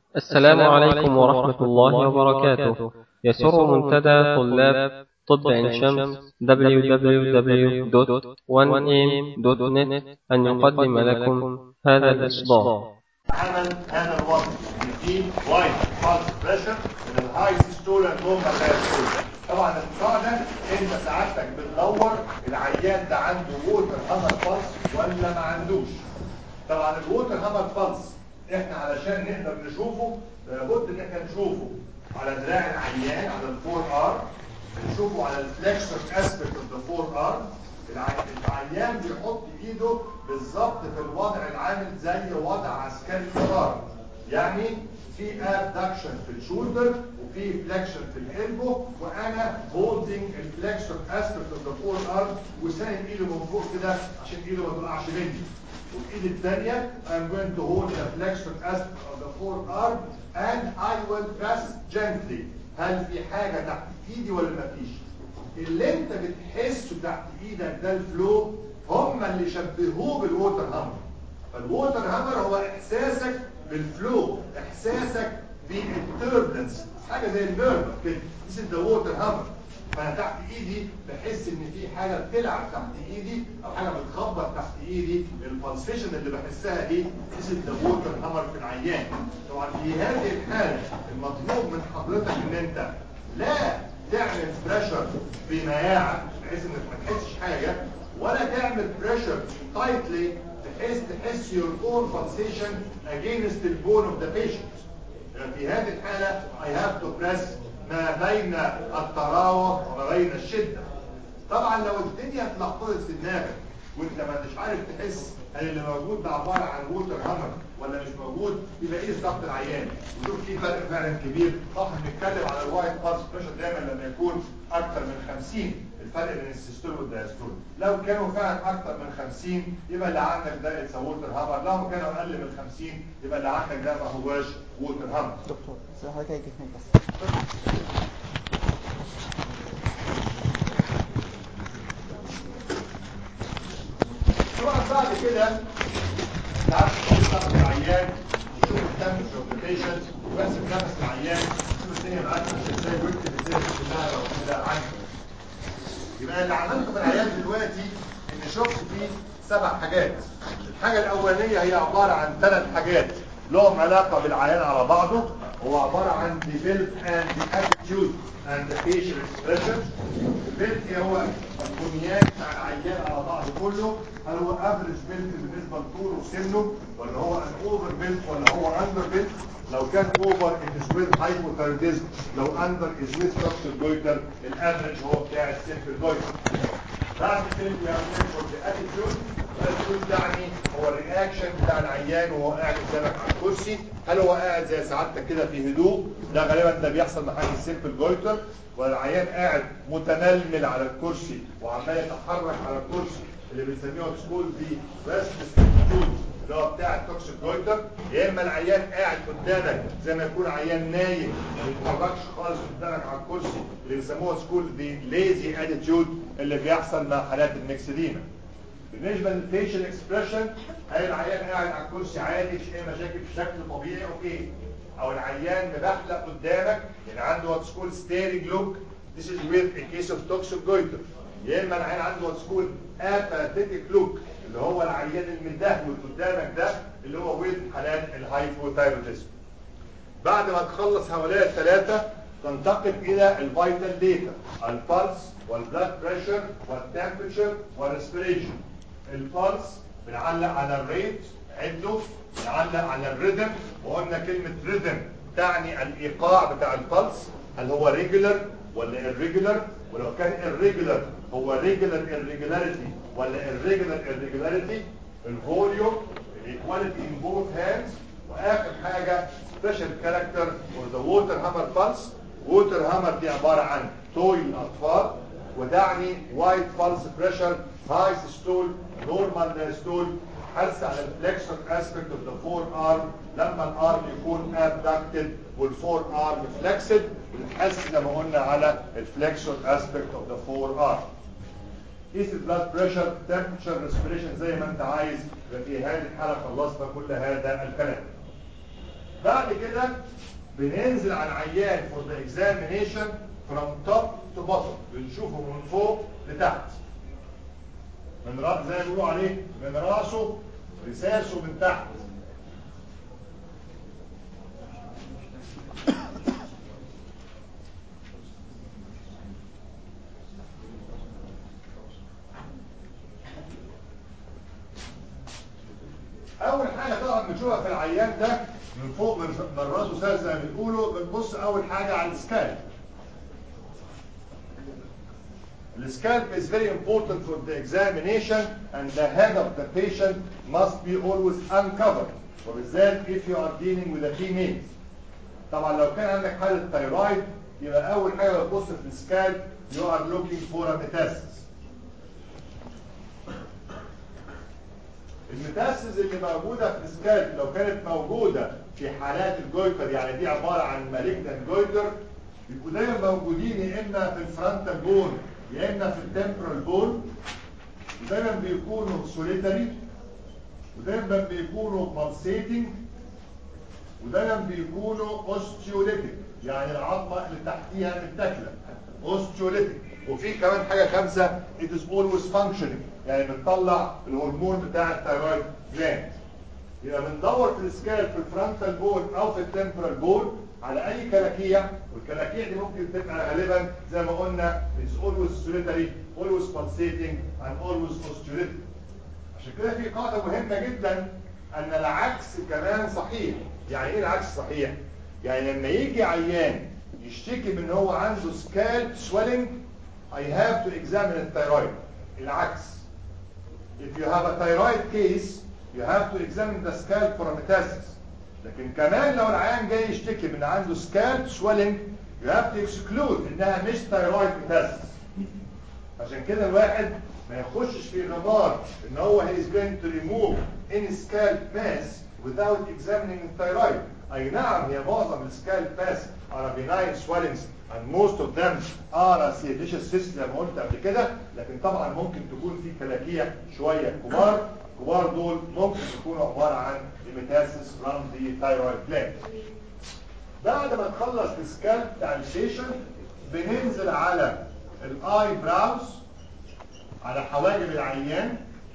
السلام عليكم ورحمة الله وبركاته يسر منتدى طلاب طب عين شمس www.1am.net أن يقدم لكم هذا الإصدار عمل هذا الوضع في وايد فالس بريشر من الهاي ستول نورمال ستول طبعا النوع ده انت سعادتك بتدور العيان ده عنده ووتر هامر فالس ولا ما عندوش طبعا الووتر هامر فالس احنا علشان نقدر نشوفه لابد ان احنا نشوفه على دراع العيان على الفور ار نشوفه على الفلكسور اسبكت اوف ذا فور ار العيان بيحط ايده بالظبط في الوضع العامل زي وضع عسكري القرار يعني في ابدكشن في الشولدر وفي فليكشن في القلبه وانا هولدنج الفلكسور اسبكت اوف ذا فور ار وساند ايده من فوق كده عشان ايده ما تقعش مني والايد الثانيه I'm going to hold the flexor aspect of the forearm and I will press gently هل في حاجه تحت ايدي ولا ما فيش اللي انت بتحسه تحت ايدك ده الفلو هم اللي شبهوه بالووتر هامر فالووتر هامر هو احساسك بالفلو احساسك بالتيربلنس حاجه زي النيرف كده This is the water hammer فانا تحت ايدي بحس ان في حاجه بتلعب تحت ايدي او حاجه بتخبط تحت ايدي البلسيشن اللي بحسها دي This is the water hammer في العيان طبعا في هذه الحاله المطلوب من حضرتك ان انت لا تعمل بريشر بمياعة بحيث انك ما تحسش حاجة ولا تعمل بريشر تايتلي بحيث تحس your own pulsation against the bone of the patient يعني في هذه الحالة I have to press ما بين التراوح وما بين الشدة طبعا لو الدنيا اتلخبطت في دماغك وانت ما انتش عارف تحس هل اللي موجود ده عباره عن ووتر هامر ولا مش موجود يبقى ايه ضغط العيان وشوف في فرق فعلا كبير طبعا بنتكلم على الوايت بالس بريشر دايما لما يكون اكتر من 50 الفرق بين السيستول والدايستول لو كانوا فعلا اكتر من 50 يبقى اللي عندك ده اتس ووتر هامر لو كانوا اقل من 50 يبقى اللي عندك ده ما هواش ووتر هامر دكتور بس حضرتك هيجي فين بس طبعا بعد كده تعرف تشوف ضغط العيان وتشوف التمبرتشر اوف ذا بيشنت وتحسب نفس العيان وتشوف الدنيا معاك ماشيه ازاي واكتب ازاي كلها لو كده عندك يبقى اللي عملته في العيان دلوقتي ان شفت فيه سبع حاجات الحاجه الاولانيه هي عباره عن ثلاث حاجات لهم علاقه بالعيان على بعضه هو عباره عن the build and the attitude and the facial expression البيلت هو البنيان بتاع العيان على بعضه كله هل هو افريج بيلت بالنسبه لطوله وسنه ولا هو ان اوفر بيلت ولا هو اندر بيلت لو كان اوفر از ويز هايبوثايروديزم لو اندر از ويز توكسيك جويتر الافريج هو بتاع السيمبل جويتر بعد كده بيعمل فور ذا اتيتيود الاتيتيود يعني هو الرياكشن بتاع العيان وهو قاعد قدامك على الكرسي هل هو قاعد زي سعادتك كده في هدوء ده غالبا ده بيحصل مع السيمبل جويتر والعيان قاعد متململ على الكرسي وعمال يتحرك على الكرسي اللي بنسميه سكول دي ريستلس اتيتيود اللي هو بتاع التوكسيك جويتر يا اما العيان قاعد قدامك زي ما يكون عيان نايم ما بيتحركش خالص قدامك على الكرسي اللي بيسموها سكول دي ليزي اتيتيود اللي بيحصل مع حالات المكسديما بالنسبه للفيشل اكسبريشن هل العيان قاعد على الكرسي عادي مش اي مشاكل بشكل طبيعي اوكي او العيان مبحلق قدامك يعني عنده واتس كول ستيرنج لوك This is with a case of toxic goiter يا اما العيان عنده واتس كول apathetic look اللي هو العيان المدهول قدامك ده اللي هو with حالات الهايبوثايروديزم بعد ما تخلص هؤلاء الثلاثه تنتقل الى الفيتال داتا البلس والبلاد بريشر والتمبريتشر والريسبيريشن البلس بنعلق على الريت عده بنعلق على الريذم وقلنا كلمه ريذم تعني الايقاع بتاع البلس هل هو ريجولر ولا irregular ولو كان irregular هو regular irregularity ولا irregular irregularity الفوليوم الايكواليتي in both hands واخر حاجه سبيشال كاركتر فور ذا ووتر هامر بالس ووتر هامر دي عباره عن توي الاطفال وتعني وايت بالس بريشر هاي ستول نورمال دايستول حس على الفلكسور اسبكت اوف ذا فور ارم لما الارم يكون ابدكتد والفور ارم فلكسد بنحس زي ما قلنا على الفلكسور اسبكت اوف ذا فور ارم قيس البلاد بريشر تمبرتشر ريسبريشن زي ما انت عايز يبقى في هذه الحاله خلصنا كل هذا الكلام بعد كده بننزل على العيان for the examination from top to bottom بنشوفه من فوق لتحت من رأس زي ما بيقولوا عليه من راسه رساسه من تحت اول حاجه طبعا بنشوفها في العيان ده من فوق من من راسه سال زي ما بيقولوا بنبص اول حاجه على السكالب السكالب is very important for the examination and the head of the patient must be always uncovered وبالذات if you are dealing with a female طبعا لو كان عندك حاله ثايرويد يبقى اول حاجه بتبص في السكالب you are looking for a metastasis الميتاسيس اللي موجوده في السكالب لو كانت موجوده في حالات الجويتر يعني دي عباره عن مالجنان جويتر بيبقوا دايما موجودين يا اما في الفرونتال بون يا اما في التمبرال بون ودايما بيكونوا سوليتري ودايما بيكونوا pulsating ودايما بيكونوا اوستيوليتيك يعني العظمه اللي تحتيها متاكله اوستيوليتيك وفي كمان حاجه خامسه it is always functioning يعني بتطلع الهرمون بتاع الثايرويد جلاند يبقى بندور في السكال في الفرونتال بون او في التمبرال بون على اي كلاكيع والكلاكيع دي ممكن تبقى غالبا زي ما قلنا it's always solitary always pulsating and always ostulating عشان كده في قاعده مهمه جدا ان العكس كمان صحيح يعني ايه العكس صحيح يعني لما يجي عيان يشتكي من ان هو عنده سكالب swelling I have to examine الثايرويد العكس if you have a thyroid case you have to examine the scalp for a metastasis لكن كمان لو العيان جاي يشتكي من عنده scalp swelling you have to exclude انها مش thyroid metastasis عشان كده الواحد ما يخشش في غمار ان هو he is going to remove any scalp mass without examining the thyroid اي نعم هي معظم السكالب mass are benign swellings and most of them are ceadeous cysts زي ما قلت قبل كده لكن طبعا ممكن تكون في كلاكيع شويه كبار كبار دول ممكن يكونوا عباره عن metastasis from the thyroid gland بعد ما نخلص السكالب بتاع البيشنت بننزل على الاي براوز على حواجب العيان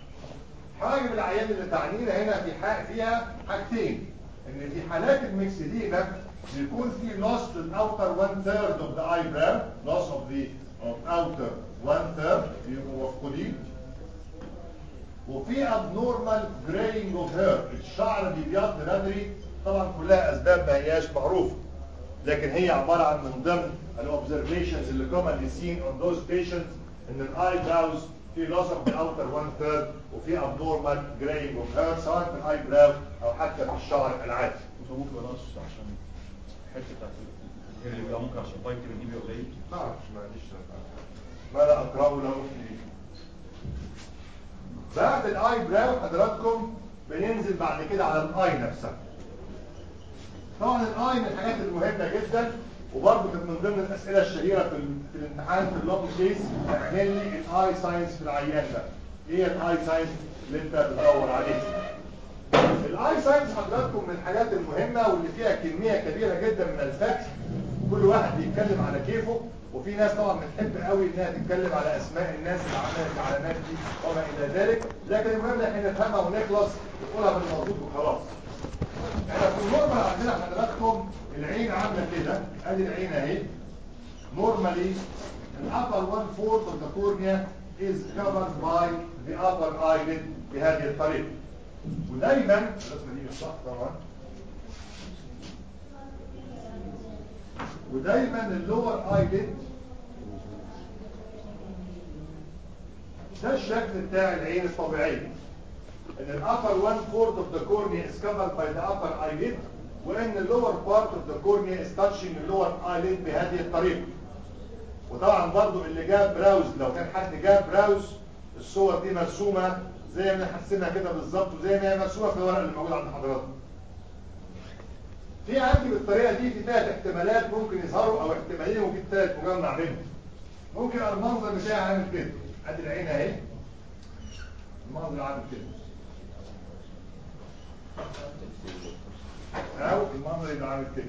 حواجب العيان اللي تعنينا هنا في حق فيها حاجتين ان في حالات المكسدينا بيكون في loss للاوتر 1 third of the eyebrow loss of the of outer 1 third بيبقوا مفقودين وفي abnormal graying of hair الشعر بيبيض بدري طبعا كلها اسباب ما هياش معروفه لكن هي عباره عن من ضمن الاوبزرفيشنز اللي commonly seen on those patients ان الاي براوز في loss of the outer one third وفي abnormal graying of hair سواء في الاي براو او حتى في الشعر العادي. ممكن بلاش عشان الحته بتاعت الهير اللي بيبقى ممكن عشان فيتامين دي بيبقى قليل ما اعرفش معلش ما لا اقراه له بعد الاي براو حضراتكم بننزل بعد كده على الاي نفسها. طبعا الاي من الحاجات المهمه جدا وبرضه كانت من ضمن الاسئله الشهيره في, ال- في الامتحان في اللونج كيس اعمل لي الاي ساينس في العيان ده ايه الاي ساينس اللي انت بتدور عليه الاي ساينس حضراتكم من الحاجات المهمه واللي فيها كميه كبيره جدا من الفاكس كل واحد بيتكلم على كيفه وفي ناس طبعا بتحب قوي انها تتكلم على اسماء الناس اللي عملت العلامات دي وما الى ذلك لكن المهم ان احنا نفهمها ونخلص ونقولها بالمظبوط وخلاص احنا في النورمال عندنا حضراتكم العين عامله كده ادي العين اهي normally the upper one fourth of the cornea is covered by the upper eyelid بهذه الطريقه ودايما الرسمه دي مش صح طبعا ودايما اللور ايلid ده الشكل بتاع العين الطبيعيه ان الابر one fourth of the cornea is covered by the upper eyelid وان اللور part of the cornea is touching اللور eyelid بهذه الطريقه وطبعا برضو اللي جاب براوز لو كان حد جاب براوز الصور دي مرسومه زي ما حسينا كده بالظبط وزي ما هي مرسومه في الورق اللي موجود عند حضراتكم في عندي بالطريقه دي في ثلاث احتمالات ممكن يظهروا او احتمالين وفي ثلاث مجمع بينهم ممكن المنظر بتاعي عامل كده ادي العين اهي المنظر عامل كده او المنظر يبقى عامل كده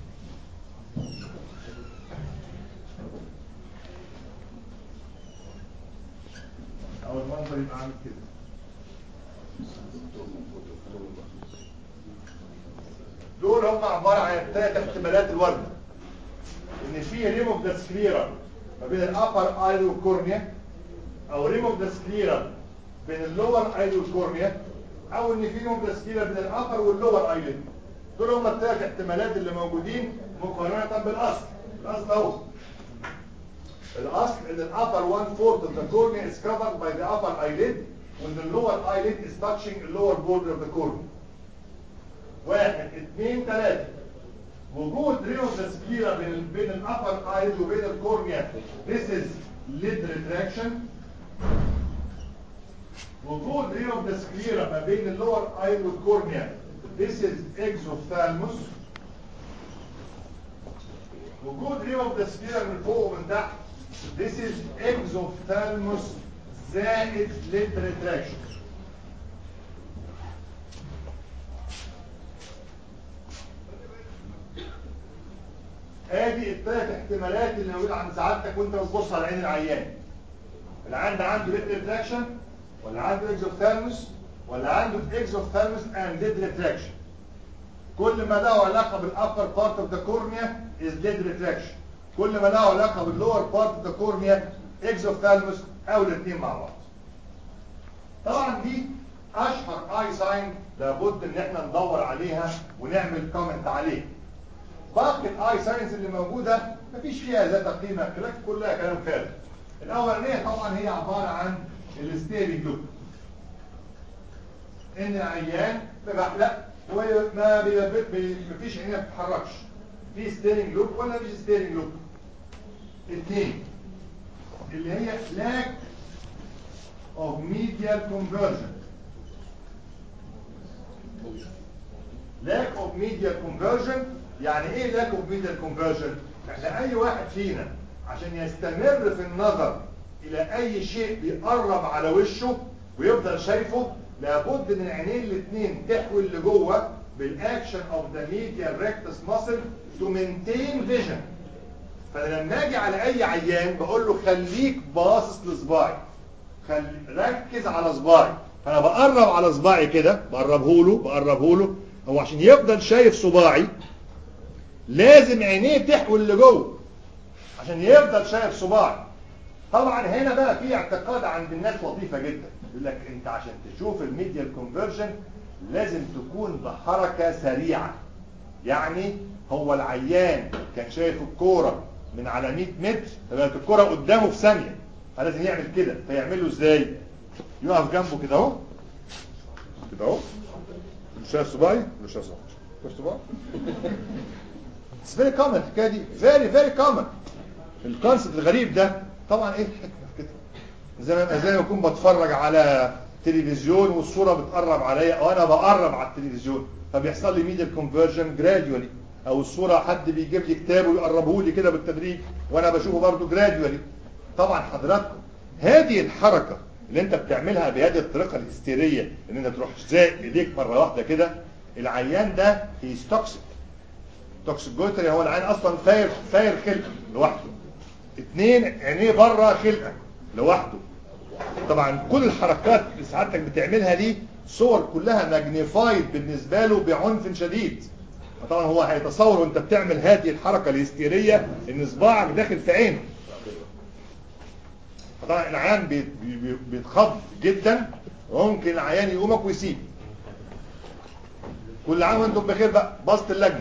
او المنظر يبقى عامل كده دول هم عباره عن ثلاث احتمالات الورده ان في ريم اوف ذا سكليرا ما بين الابر ايل والكورنيا او ريم اوف ذا سكليرا بين اللور ايل والكورنيا او ان في ريم اوف ذا سكليرا بين الابر واللور ايلين دول هم الثلاث احتمالات اللي موجودين مقارنه بالاصل الاصل اهو الاصل ان الابر 1 fourth of the cornea is covered by the upper eyelid when the lower eyelid is touching the lower border of the cornea واحد اثنين ثلاثة وجود ريوزس كبيرة بين بين الابر ايد وبين الكورنيا this is lid retraction وجود ريوزس كبيرة ما بين اللور ايد والكورنيا this is exophthalmos وجود ريوزس كبيرة من فوق ومن تحت this is exophthalmos زائد lid retraction ادي الثلاث احتمالات اللي موجوده عند سعادتك وانت بتبص على عين العيان العيان ده عنده ليد ريتراكشن ولا عنده اكزوثالموس ولا عنده اكزوثالموس اند ليد ريتراكشن كل ما له علاقه بالابر بارت اوف ذا كورنيا از ليد ريتراكشن كل ما له علاقه باللور بارت اوف ذا كورنيا اكزوثالموس او الاثنين مع بعض طبعا دي اشهر اي ساين لابد ان احنا ندور عليها ونعمل كومنت عليه باقي الاي ساينس اللي موجوده مفيش فيها ذات قيمه كلام كلها كلام فارغ الاولانيه طبعا هي عباره عن الستيرنج لوب ان العيان بيبحلق وما مفيش عينيه ما بتتحركش في ستيرنج لوب ولا مفيش ستيرنج لوب اثنين اللي هي lack of medial conversion lack of medial conversion يعني ايه lack of medial conversion احنا اي واحد فينا عشان يستمر في النظر الى اي شيء بيقرب على وشه ويفضل شايفه لابد ان العينين الاثنين تحوي اللي جوه بالاكشن اوف ذا medial rectus muscle to maintain vision فلما اجي على اي عيان بقول له خليك باصص لصباعي خلي ركز على صباعي فانا بقرب على صباعي كده بقربه له بقربه له هو عشان يفضل شايف صباعي لازم عينيه تحوي اللي جوه عشان يفضل شايف صباعي طبعا هنا بقى في اعتقاد عند الناس لطيفه جدا يقول لك انت عشان تشوف الميديال كونفرجن لازم تكون بحركه سريعه يعني هو العيان كان شايف الكوره من على 100 متر فبقت الكوره قدامه في ثانيه فلازم يعمل كده فيعمله ازاي يقف جنبه كده اهو كده اهو مش شايف صباعي مش شايف صباعي شايف صباعي It's very common الحكايه دي very very common الكونسيبت الغريب ده طبعا ايه الحكمه في كده زي ما زي ما اكون بتفرج على تلفزيون والصوره بتقرب عليا او انا بقرب على التلفزيون فبيحصل لي ميديا كونفرجن جراديولي او الصوره حد بيجيب لي كتاب ويقربه لي كده بالتدريج وانا بشوفه برضه جراديولي طبعا حضراتكم هذه الحركه اللي انت بتعملها بهذه الطريقه الهستيريه ان انت تروح زائق ايديك مره واحده كده العيان ده هيز توكسيك توكسيك جوتري هو العيان اصلا ثاير ثاير خلقه لوحده اثنين عينيه بره خلقه لوحده طبعا كل الحركات اللي سعادتك بتعملها دي صور كلها ماجنيفايد بالنسبه له بعنف شديد طبعا هو هيتصور وانت بتعمل هذه الحركه الهستيريه ان صباعك داخل في عينه طبعا العيان بي- بي- بيتخض جدا وممكن العيان يقومك ويسيب كل عام وانتم بخير بقى بسط اللجنه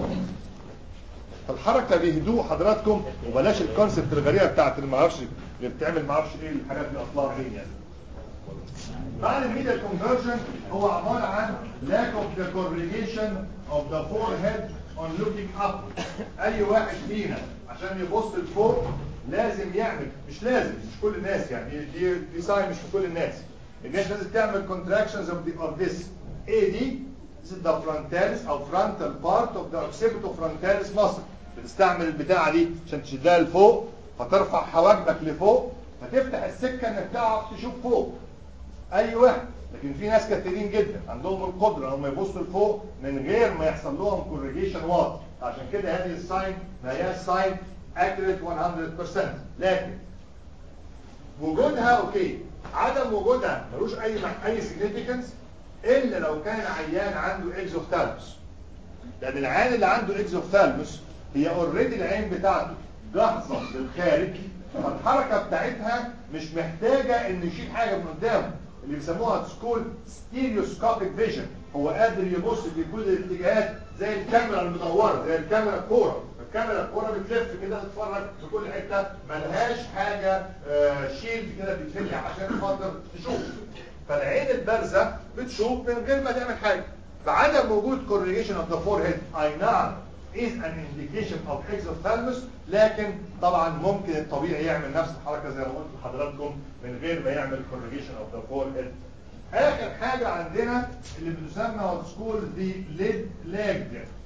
فالحركه بهدوء حضراتكم وبلاش الكونسبت الغريبه بتاعت اللي ما اعرفش اللي بتعمل ما اعرفش ايه الحاجات دي اصلها فين يعني بعد الميديال كونفرجن هو عباره عن lack of the correlation of the forehead on looking up اي واحد فينا عشان يبص لفوق لازم يعمل مش لازم مش كل الناس يعني دي دي ساين مش في كل الناس الناس لازم تعمل contractions of, the, of this AD this is the frontalis او frontal part of the occipitofrontalis muscle بتستعمل البتاعه دي عشان تشدها لفوق فترفع حواجبك لفوق فتفتح السكه انك تعرف تشوف فوق اي واحد لكن في ناس كثيرين جدا عندهم القدره هم يبصوا لفوق من غير ما يحصل لهم كوريجيشن واضح عشان كده هذه الساين ما هي ساين اكيوريت 100% لكن وجودها اوكي عدم وجودها ملوش اي اي سيجنيفيكانس الا لو كان عيان عنده اكزوثالموس لان العيان اللي عنده اكزوثالموس هي اوريدي العين بتاعته جاهزه للخارج فالحركه بتاعتها مش محتاجه ان يشيل حاجه من قدامه اللي بيسموها سكول ستيريوسكوبيك فيجن هو قادر يبص في كل الاتجاهات زي الكاميرا المدوره زي الكاميرا الكوره الكاميرا الكوره بتلف كده تتفرج في كل حته ملهاش حاجه آه شيلد كده بتفلي عشان خاطر تشوف فالعين البارزه بتشوف من غير ما تعمل حاجه فعدم وجود correlation of the forehead اي نعم is an indication of exophthalmos لكن طبعا ممكن الطبيعي يعمل نفس الحركه زي ما قلت لحضراتكم من غير ما يعمل correlation of the forehead اخر حاجه عندنا اللي بتسمى وتسكول دي ليد لاج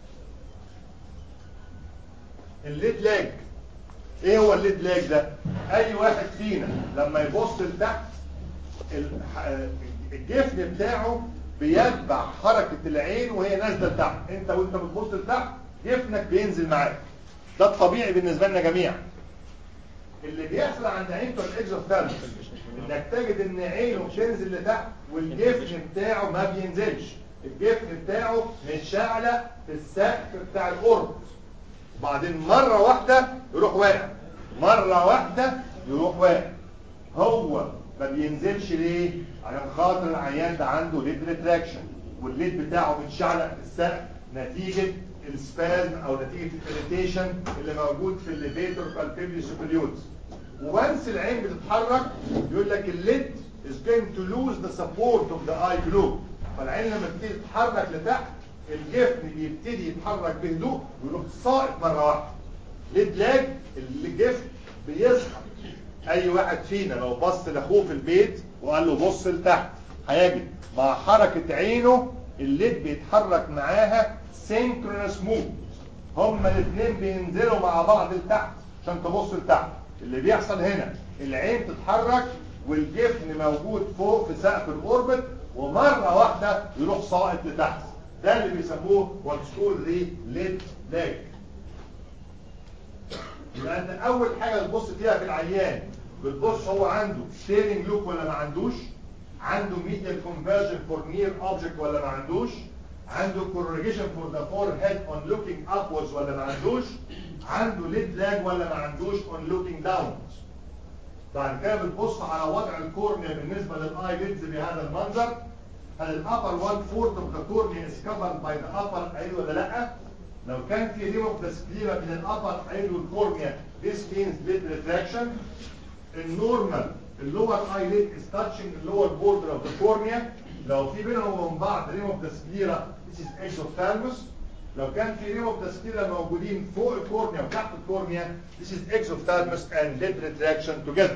الليد لاج ايه هو الليد لاج ده اي واحد فينا لما يبص لتحت الجفن بتاعه بيتبع حركة العين وهي نازلة لتحت انت وانت بتبص لتحت جفنك بينزل معاك ده الطبيعي بالنسبة لنا جميعا اللي بيحصل عند عين بتوع الاكزوثالموس انك تجد ان عينه بتنزل لتحت والجفن بتاعه ما بينزلش الجفن بتاعه متشعلق في السقف بتاع القرب وبعدين مرة واحدة يروح واقع مرة واحدة يروح واقع هو ما بينزلش ليه عشان خاطر العيان ده عنده ليد ريتراكشن والليد بتاعه متشعلق في السقف نتيجة السبازم او نتيجة الاريتيشن اللي موجود في الليفيتور بالبيبلي سوبريوز وانس العين بتتحرك يقول لك الليد is going to lose the support of the eye globe فالعين لما بتبتدي تتحرك لتحت الجفن بيبتدي يتحرك بهدوء ويروح ساقط مرة واحدة ليد لاج الجفن بيسحب اي واحد فينا لو بص لاخوه في البيت وقال له بص لتحت هيجد مع حركة عينه الليد بيتحرك معاها سينكرونس موف هما الاثنين بينزلوا مع بعض لتحت عشان تبص لتحت اللي بيحصل هنا العين تتحرك والجفن موجود فوق في سقف الاوربت ومرة واحدة يروح ساقط لتحت ده اللي بيسموه واتسكول دي ليد لاج لان اول حاجة تبص فيها في العيان بتبص هو عنده ستيرنج لوك ولا ما عندوش عنده medial conversion for near object ولا ما عندوش عنده correlation for the forehead on looking upwards ولا ما عندوش عنده lid lag ولا ما عندوش on looking downwards بعد كده بتبص على وضع الكورنيا بالنسبة للايليدز بهذا المنظر هل الابر one fourth of the cornea is covered by the upper eye ولا لا لو كان في ريم اوف ذا سكليرا من الابر eye والكورنيا this means lid retraction النورمال اللور ايليد is touching the lower border of the cornea لو في بينهم وبين بعض ريم اوف ذا سكليرا this is exophthalmos لو كان في ريم اوف ذا سكليرا موجودين فوق الكورنيا وتحت الكورنيا this is exophthalmos and lid retraction together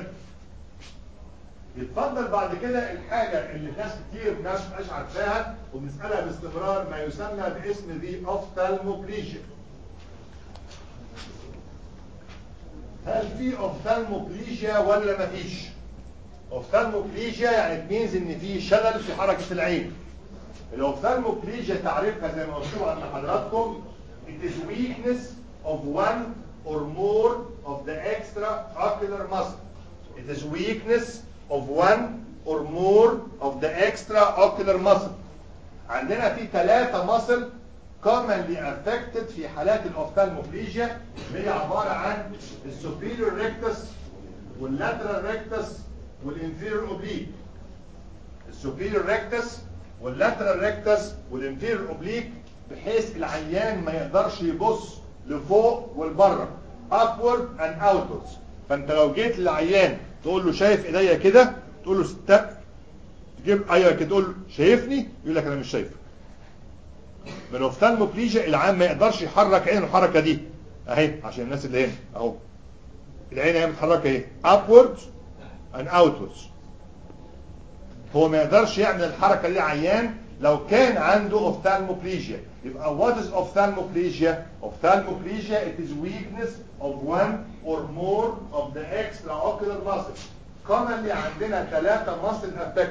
يتفضل بعد كده الحاجة اللي ناس كتير ناس مش عارفاها وبنسألها باستمرار ما يسمى باسم دي ophthalmoplegia هل في اوفثالموبليجيا ولا ما فيش اوفثالموبليجيا يعني تمينز ان في شلل في حركة العين الاوفثالموبليجيا تعريفها زي ما مكتوب عند حضراتكم it is weakness of one or more of the extraocular muscle it is weakness of one or more of the extraocular muscle عندنا في ثلاثة مصل commonly affected في حالات الاوفثالموبليجيا اللي هي عبارة عن السوبيريور ريكتس واللاترال ريكتس والانفيريور اوبليك السوبيريور ريكتس واللاترال ريكتس والانفيريور اوبليك بحيث العيان ما يقدرش يبص لفوق ولبره upward and outwards فانت لو جيت للعيان تقول له شايف ايديا كده تقول له ستep تجيب ايوه كده تقول له شايفني يقول لك انا مش شايفك من الاوفثالموبليجيا العام ما يقدرش يحرك عينه الحركه دي اهي عشان الناس اللي هنا اهو العين هي متحركه ايه upwards and outwards هو ما يقدرش يعمل الحركه دي عيان لو كان عنده اوفثالموبليجيا يبقى what is ophthalmoplegia ophthalmoplegia it is weakness of one or more of the extraocular muscles commonly عندنا ثلاثة muscle affected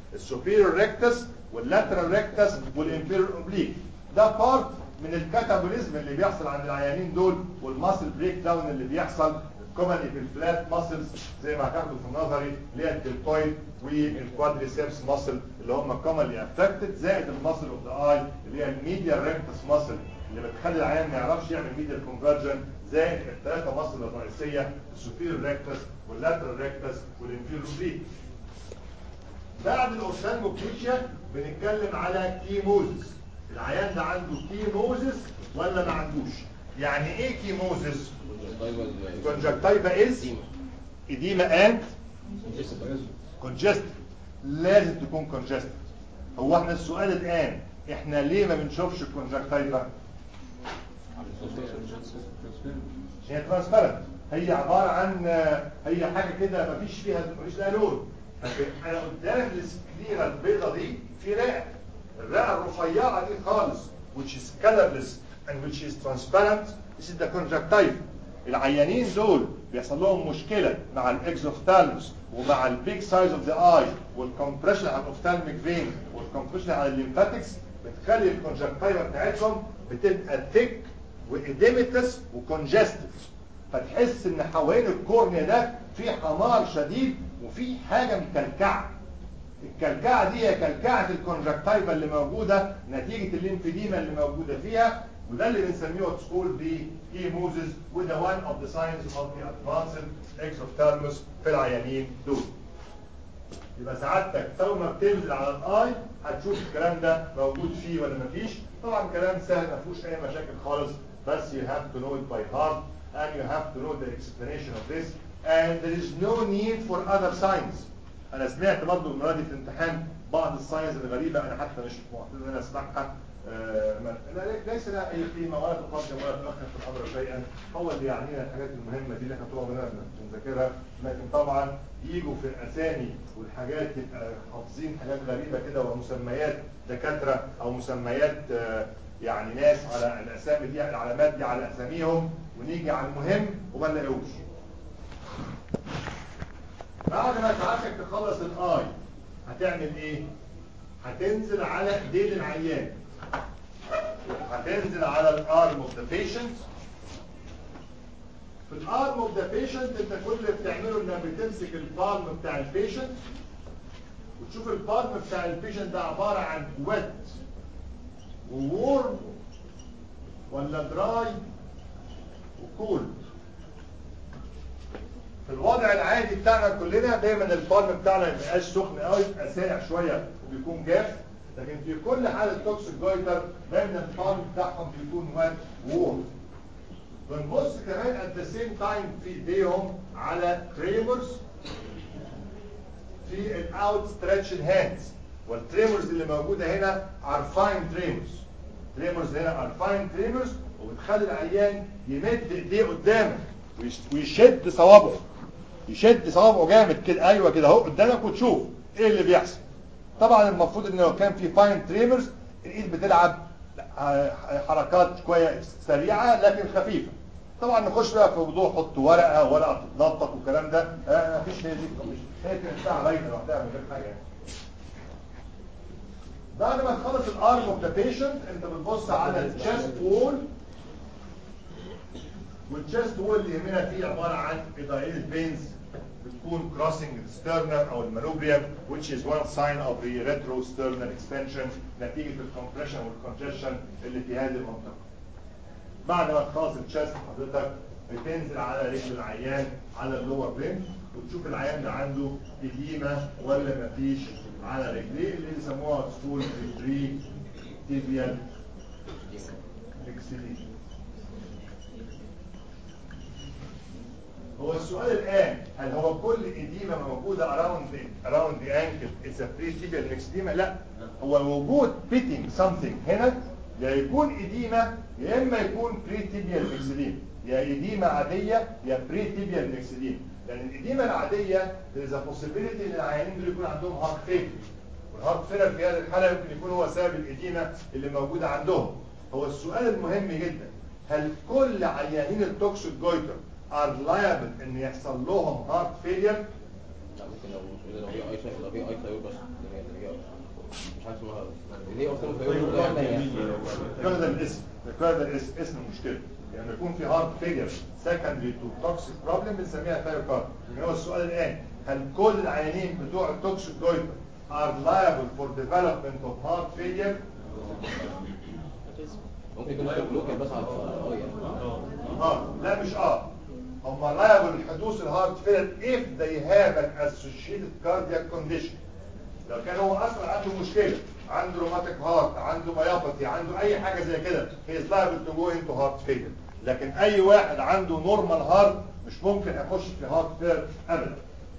السوبيريور ريكتس واللاترال ريكتس والانفيريور اوبليك ده بارت من الكاتابوليزم اللي بيحصل عند العيانين دول والماسل بريك داون اللي بيحصل كومنلي في الفلات ماسلز زي ما هتاخدوا في النظري اللي هي الدلتويد والكوادريسيبس ماسل اللي هم كومنلي افكتد زائد الماسل اوف ذا اي اللي هي الميديا ريكتس ماسل اللي بتخلي العيان ما يعرفش يعمل ميديا كونفرجن زائد الثلاثه ماسل الرئيسيه السوبيريور ريكتس واللاترال ريكتس والانفيريور اوبليك بعد الاورثالموكليشيا بنتكلم على كيموزس العيان ده عنده كيموزس ولا ما عندوش يعني ايه كيموزس كونجكتيفا از اديما اند كونجست لازم تكون كونجست هو احنا السؤال الان احنا ليه ما بنشوفش الكونجكتيفا هي ترانسبيرنت هي عباره عن هي حاجه كده ما فيش فيها مفيش لها لون انا قدام السكليرا البيضه دي في رئه الرئه الرفيعه دي خالص which is colorless and which is transparent this is the conjunctiva العيانين دول بيحصل لهم مشكله مع الاكزوفتالموس ومع البيج سايز اوف ذا اي والكمبريشن على الاوفتالميك فين والكمبريشن على الليمفاتكس بتخلي الكونجكتيفا بتاعتهم بتبقى ثيك واديمتس وكونجستد فتحس ان حوالين الكورنيا ده في حمار شديد وفي حاجه مكلكعه الكلكعه دي هي كلكعه الكونجكتيفا اللي موجوده نتيجه الليمفيديما اللي موجوده فيها وده اللي بنسميه واتس كولد دي هيموزيس وده one of the signs of the advanced exophthalmos في العيانين دول يبقى سعادتك اول ما بتنزل على الاي هتشوف الكلام ده موجود فيه ولا مفيش طبعا كلام سهل ما فيهوش اي مشاكل خالص بس you have to know it by heart and you have to know the explanation of this and there is no need for other signs انا سمعت برضه المره دي في الامتحان بعض الساينز الغريبه انا حتى مش معتاد ان انا اسمعها آه، ما- لا- ليس لها اي قيمه ولا تقدم ولا تؤخر في الامر شيئا هو اللي يعنينا الحاجات المهمه دي اللي احنا طول عمرنا بنذاكرها لكن طبعا يجوا في الاسامي والحاجات يبقى حافظين حاجات غريبه كده ومسميات دكاتره او مسميات آه، يعني ناس على الاسامي دي العلامات دي على اساميهم ونيجي على المهم وما نلاقيهوش بعد ما ساعتك تخلص الاي هتعمل ايه هتنزل على ايدين العيان هتنزل على الارم اوف ذا بيشنت في الارم اوف ذا بيشنت انت كل اللي بتعمله انك بتمسك البالم بتاع البيشنت وتشوف البالم بتاع البيشنت ده عباره عن ويت وورم ولا دراي وكولد في الوضع العادي بتاعنا كلنا دايما البالم بتاعنا ما بيبقاش سخن قوي بيبقى ساقع شويه وبيكون جاف لكن في كل حاله توكسيك جويتر دايما البالم بتاعهم بيكون وات وورم بنبص كمان ات ذا سيم تايم في ايديهم على تريمرز في الاوت ستريتش هاندز والتريمرز اللي موجوده هنا ار فاين تريمرز تريمرز هنا ار فاين تريمرز وبتخلي العيان يمد ايديه قدامك ويش- ويشد صوابعه يشد صوابعه جامد كده ايوه كده اهو قدامك وتشوف ايه اللي بيحصل طبعا المفروض ان لو كان في فاين تريمرز الايد بتلعب ح- حركات شويه سريعه لكن خفيفه طبعا نخش بقى في موضوع حط ورقه ورقه تتنطط والكلام ده آه مفيش هي دي مش هي كانت ساعه باينه لوحدها من غير حاجه يعني. بعد ما تخلص الارم اوف ذا بيشنت انت بتبص على الشيست وول والشيست وول اللي يهمنا فيه عباره عن ايدايل فينز بتكون crossing the sternum او المانوبريم which is one sign of the retrosternal extension نتيجه الكمبريشن والكونجشن اللي في هذه المنطقه. بعد ما تخلص الشيست حضرتك بتنزل على رجل العيان على اللور ريم وتشوف العيان ده عنده اديمه ولا مفيش على رجليه اللي بيسموها سكول ري تيبيال اكسيديم هو السؤال الآن هل هو كل إديمة موجودة around the, around the ankle is a pre-tibial myxedema؟ لا هو وجود pitting something هنا يا يكون إديمة يا إما يكون pre-tibial myxedema يا إديمة عادية يا pre-tibial myxedema لأن الإديمة العادية there is a possibility إن العيانين دول يكون عندهم heart failure والهارت فيلر في هذه الحالة يمكن يكون هو سبب الإديمة اللي موجودة عندهم هو السؤال المهم جدا هل كل عيانين التوكسيك جويتر are liable ان يحصل لهم هارت فيلير لا ممكن لو لو في اي لو في اي ثايرويد بس لو في مش عارف هو ليه اصلا في كذا الاسم كذا الاسم اسم المشكله يعني يكون في هارت فيلير سكندري تو توكسيك بروبلم بنسميها ثايروكارد يعني هو السؤال الان هل كل العيانين بتوع التوكسيك جويتر are liable for development of heart failure ممكن يكون في بلوكر بس على اه يعني اه لا مش اه هم liable لحدوث الهارت فيلر if they have an associated cardiac condition لو كان هو اصلا عنده مشكله عنده روماتيك هارت عنده مايوباثي عنده اي حاجه زي كده he is liable to go into heart failure لكن اي واحد عنده نورمال هارت مش ممكن يخش في هارت فيلر ابدا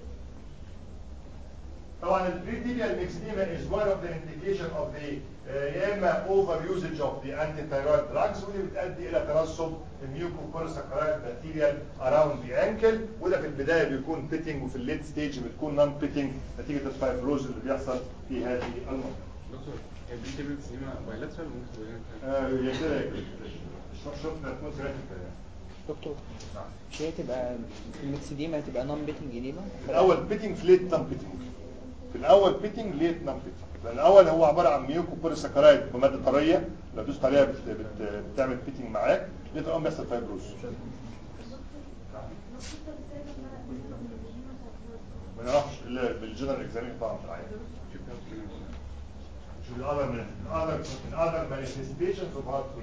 طبعا البريتيبيال ميكسيديما is one of the indication of the uh, يا اما over usage of the anti-thyroid drugs ودي بتؤدي الى ترسب الميوكوبوليساكرايد بكتيريال around the ankle وده في البدايه بيكون بيتنج وفي الليت ستيج بتكون نون بيتنج نتيجه الفايبروز اللي بيحصل في هذه المنطقه. دكتور هي دي تبقى سيما بايلاترال ممكن تبقى آه، يا كده يا كده ش- شفنا تكون سمعت الكلام. دكتور مش هي تبقى الميكسيديما هتبقى نون بيتنج اديما في الاول بيتنج في ليت نون بيتنج في الاول بيتنج ليت نون بيتنج لان الاول هو عباره عن ميوكو بوليساكرايد بماده طريه لو دوست عليها بت... بت... بتعمل بيتنج معاك ليت اون بيحصل فايبروز ما نعرفش الا بالجنرال اكزامين طبعا في العين شوف الاذر من الاذر الاذر مانيفستيشنز اوف هارت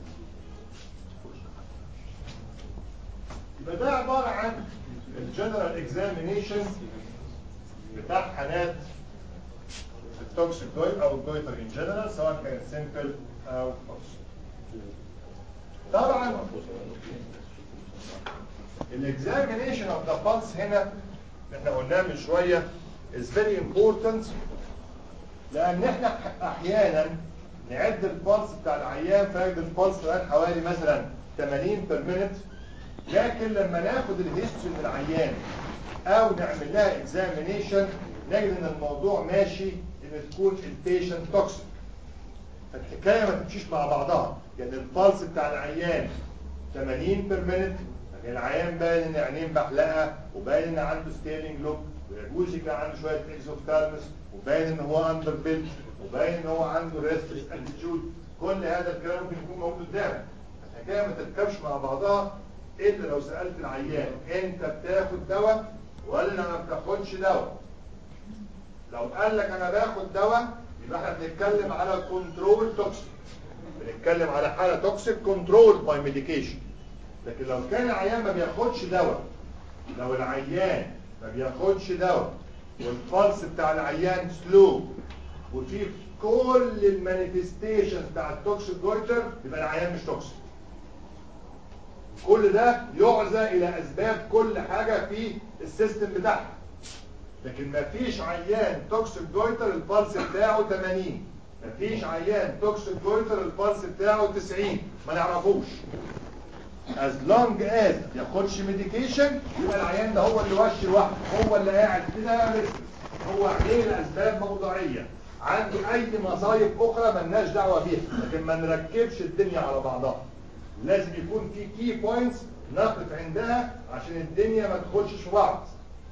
يبقى ده عباره عن الجنرال اكزامينيشن بتاع حالات التوكسيك جويت او الجويتر ان جنرال سواء كان سيمبل او توكسيك طبعا الاكزامينيشن اوف ذا pulse هنا احنا قلناه من شويه is very important لان احنا احيانا نعد البلس بتاع العيان فيجد البلس لغايه حوالي مثلا 80 بير مينت لكن لما ناخد الهيستوري من العيان او نعمل لها اكزامينيشن نجد ان الموضوع ماشي ان تكون البيشنت توكسيك فالحكايه ما تمشيش مع بعضها يعني البلس بتاع العيان 80 بير مينت لكن العيان باين ان عينين بحلقه وباين ان عنده ستيرنج لوك ويجوز يكون عنده شويه اكزوفتالمس وباين ان هو اندر بيلت وباين ان هو عنده ريستلس اتيتيود كل هذا الكلام ممكن يكون موجود قدامك الحكايه ما تركبش مع بعضها الا لو سالت العيان انت بتاخد دواء ولا ما بتاخدش دواء لو قال لك انا باخد دواء يبقى احنا بنتكلم على كنترول توكسيك بنتكلم على حاله توكسيك كنترول باي ميديكيشن لكن لو كان العيان ما بياخدش دواء لو العيان ما بياخدش دواء والبلس بتاع العيان سلو وفي كل المانيفستيشن بتاع التوكسيك جويتر يبقى العيان مش توكسيك كل ده يعزى الى اسباب كل حاجه في السيستم بتاعها لكن ما فيش عيان توكسيك جويتر البلس بتاعه 80 ما فيش عيان توكسيك جويتر البلس بتاعه 90 ما نعرفوش as long as ياخدش ميديكيشن يبقى العيان ده هو اللي وش لوحده هو اللي قاعد كده ريسك هو عليه لاسباب موضوعيه عنده اي مصايب اخرى ملناش دعوه بيها لكن ما نركبش الدنيا على بعضها لازم يكون في كي بوينتس نقف عندها عشان الدنيا ما تخشش في بعض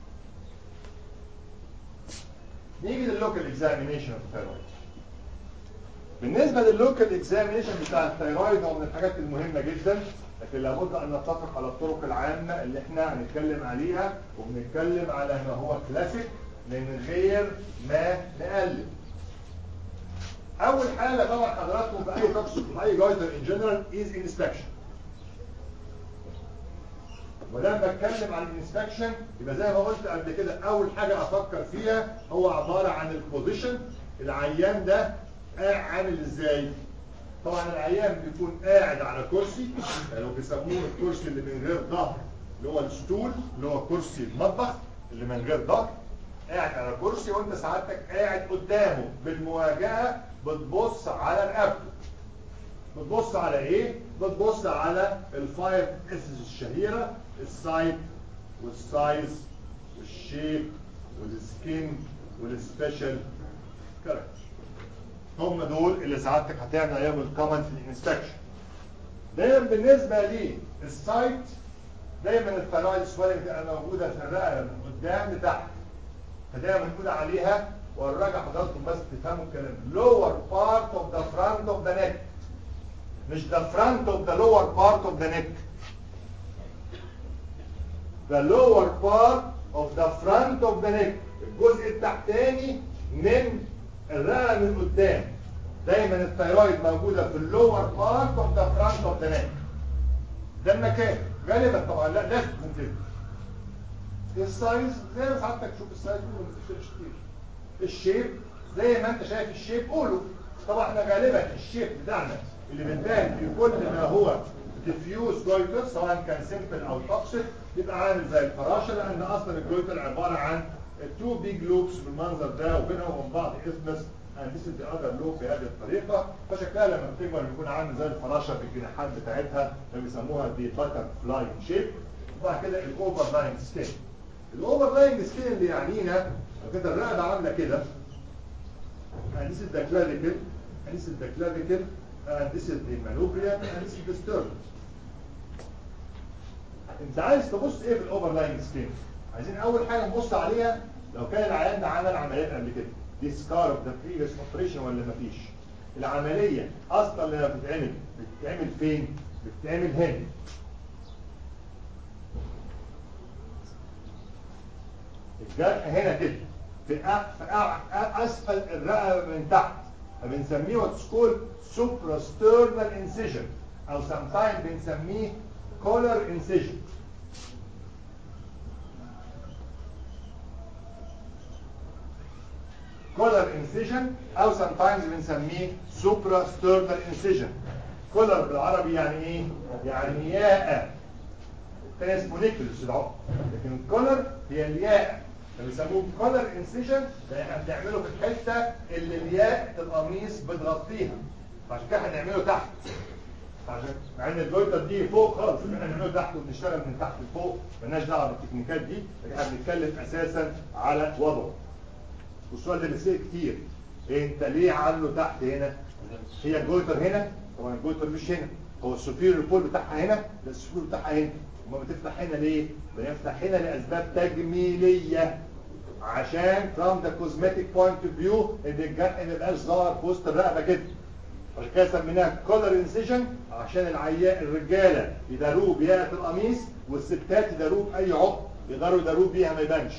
نيجي لللوكال اكزامينيشن اوف الثيرويد بالنسبه لللوكال اكزامينيشن بتاع الثيرويد هو من الحاجات المهمه جدا لكن لابد ان نتفق على الطرق العامه اللي احنا هنتكلم عليها وبنتكلم على ما هو كلاسيك من غير ما نقلب اول حاجه طبعا حضراتكم في اي توكسيك في اي جايدر ان جنرال از انسبكشن ولما بتكلم عن الانسبكشن يبقى زي ما قلت قبل كده اول حاجه افكر فيها هو عباره عن البوزيشن العيان ده عامل ازاي طبعا العيان بيكون قاعد على كرسي يعني لو بيسموه الكرسي اللي من غير ظهر اللي هو الستول اللي هو كرسي المطبخ اللي من غير ظهر قاعد على كرسي وانت سعادتك قاعد قدامه بالمواجهه بتبص على رقبته بتبص على ايه بتبص على الفايف اسز الشهيره السايت والسايز والشيب والسكين والسبيشال كاركتر هم دول اللي سعادتك هتعمل عليهم الكومنت في الانسبكشن دايما بالنسبه لي السايت دايما الثيرويد سوالف بتبقى موجوده في الرقبه من قدام لتحت فدايما بنقول عليها والراجع حضراتكم بس تفهموا الكلام lower part of the front of the neck مش the front of the lower part of the neck the lower part of the front of the neck الجزء التحتاني من الرئه من قدام دايما الثيرويد موجوده في اللور بارت اوف ذا فرونت اوف ذا نيك ده المكان غالبا طبعا لا لازم تكون كده السايز زي ما ساعتك تشوف السايز كله ما تفرقش كتير الشيب زي ما انت شايف الشيب قوله طبعا احنا غالبا الشيب بتاعنا اللي بنبان في كل ما هو ديفيوز جويتر سواء كان سيمبل او توكسيك يبقى عامل زي الفراشه لان اصلا الجويتر عباره عن تو بيج لوبس بالمنظر ده وبينهم وبين بعض اسمس and this is the other loop بهذه الطريقة فشكلها لما بتكبر بيكون عامل زي الفراشة بالجناحات بتاعتها اللي بيسموها دي باتر فلاين شيب وبعد كده الاوفر لاين سكين الاوفر لاين سكين اللي يعنينا لو كده الرقبة عاملة كده and this is the clavicle and this is the clavicle and this is the manubrium and this is the sternum انت عايز تبص ايه في الاوفر لاين سكين عايزين اول حاجة نبص عليها لو كان العيان ده عمل عمليات قبل كده دي سكار اوف ذا بريفيس اوبريشن ولا مفيش العمليه اصلا لما بتتعمل بتتعمل فين بتتعمل هنا الجرح هنا كده في, أ... في أ... اسفل الرقبه من تحت فبنسميه واتس كول suprasternal incision او sometimes بنسميه collar incision collar incision او sometimes بنسميه suprasternal incision collar بالعربي يعني ايه يعني ياء الثاني اسمه نيكلس العقد لكن الكولر هي الياء فبيسموه collar incision ده احنا بنعمله في الحته اللي الياء القميص بتغطيها فعشان كده هنعمله تحت عشان مع ان الجويتر دي فوق خالص احنا بنعمله تحت وبنشتغل من تحت لفوق مالناش دعوه بالتكنيكات دي لكن احنا بنتكلم اساسا على وضعه والسؤال ده بيصير كتير انت ليه عامله تحت هنا هي الجويتر هنا طبعا الجويتر مش هنا هو السوبيريور بول بتاعها هنا ده السوبيريور بتاعها هنا وما بتفتح هنا ليه بنفتح هنا لاسباب تجميليه عشان from the cosmetic point of view ان الجرح ما يبقاش ظاهر في وسط الرقبه كده عشان كده سميناها كولر انسيجن عشان العياء الرجاله يداروه بياقه القميص والستات يداروه باي عقد يقدروا يداروه بيها ما يبانش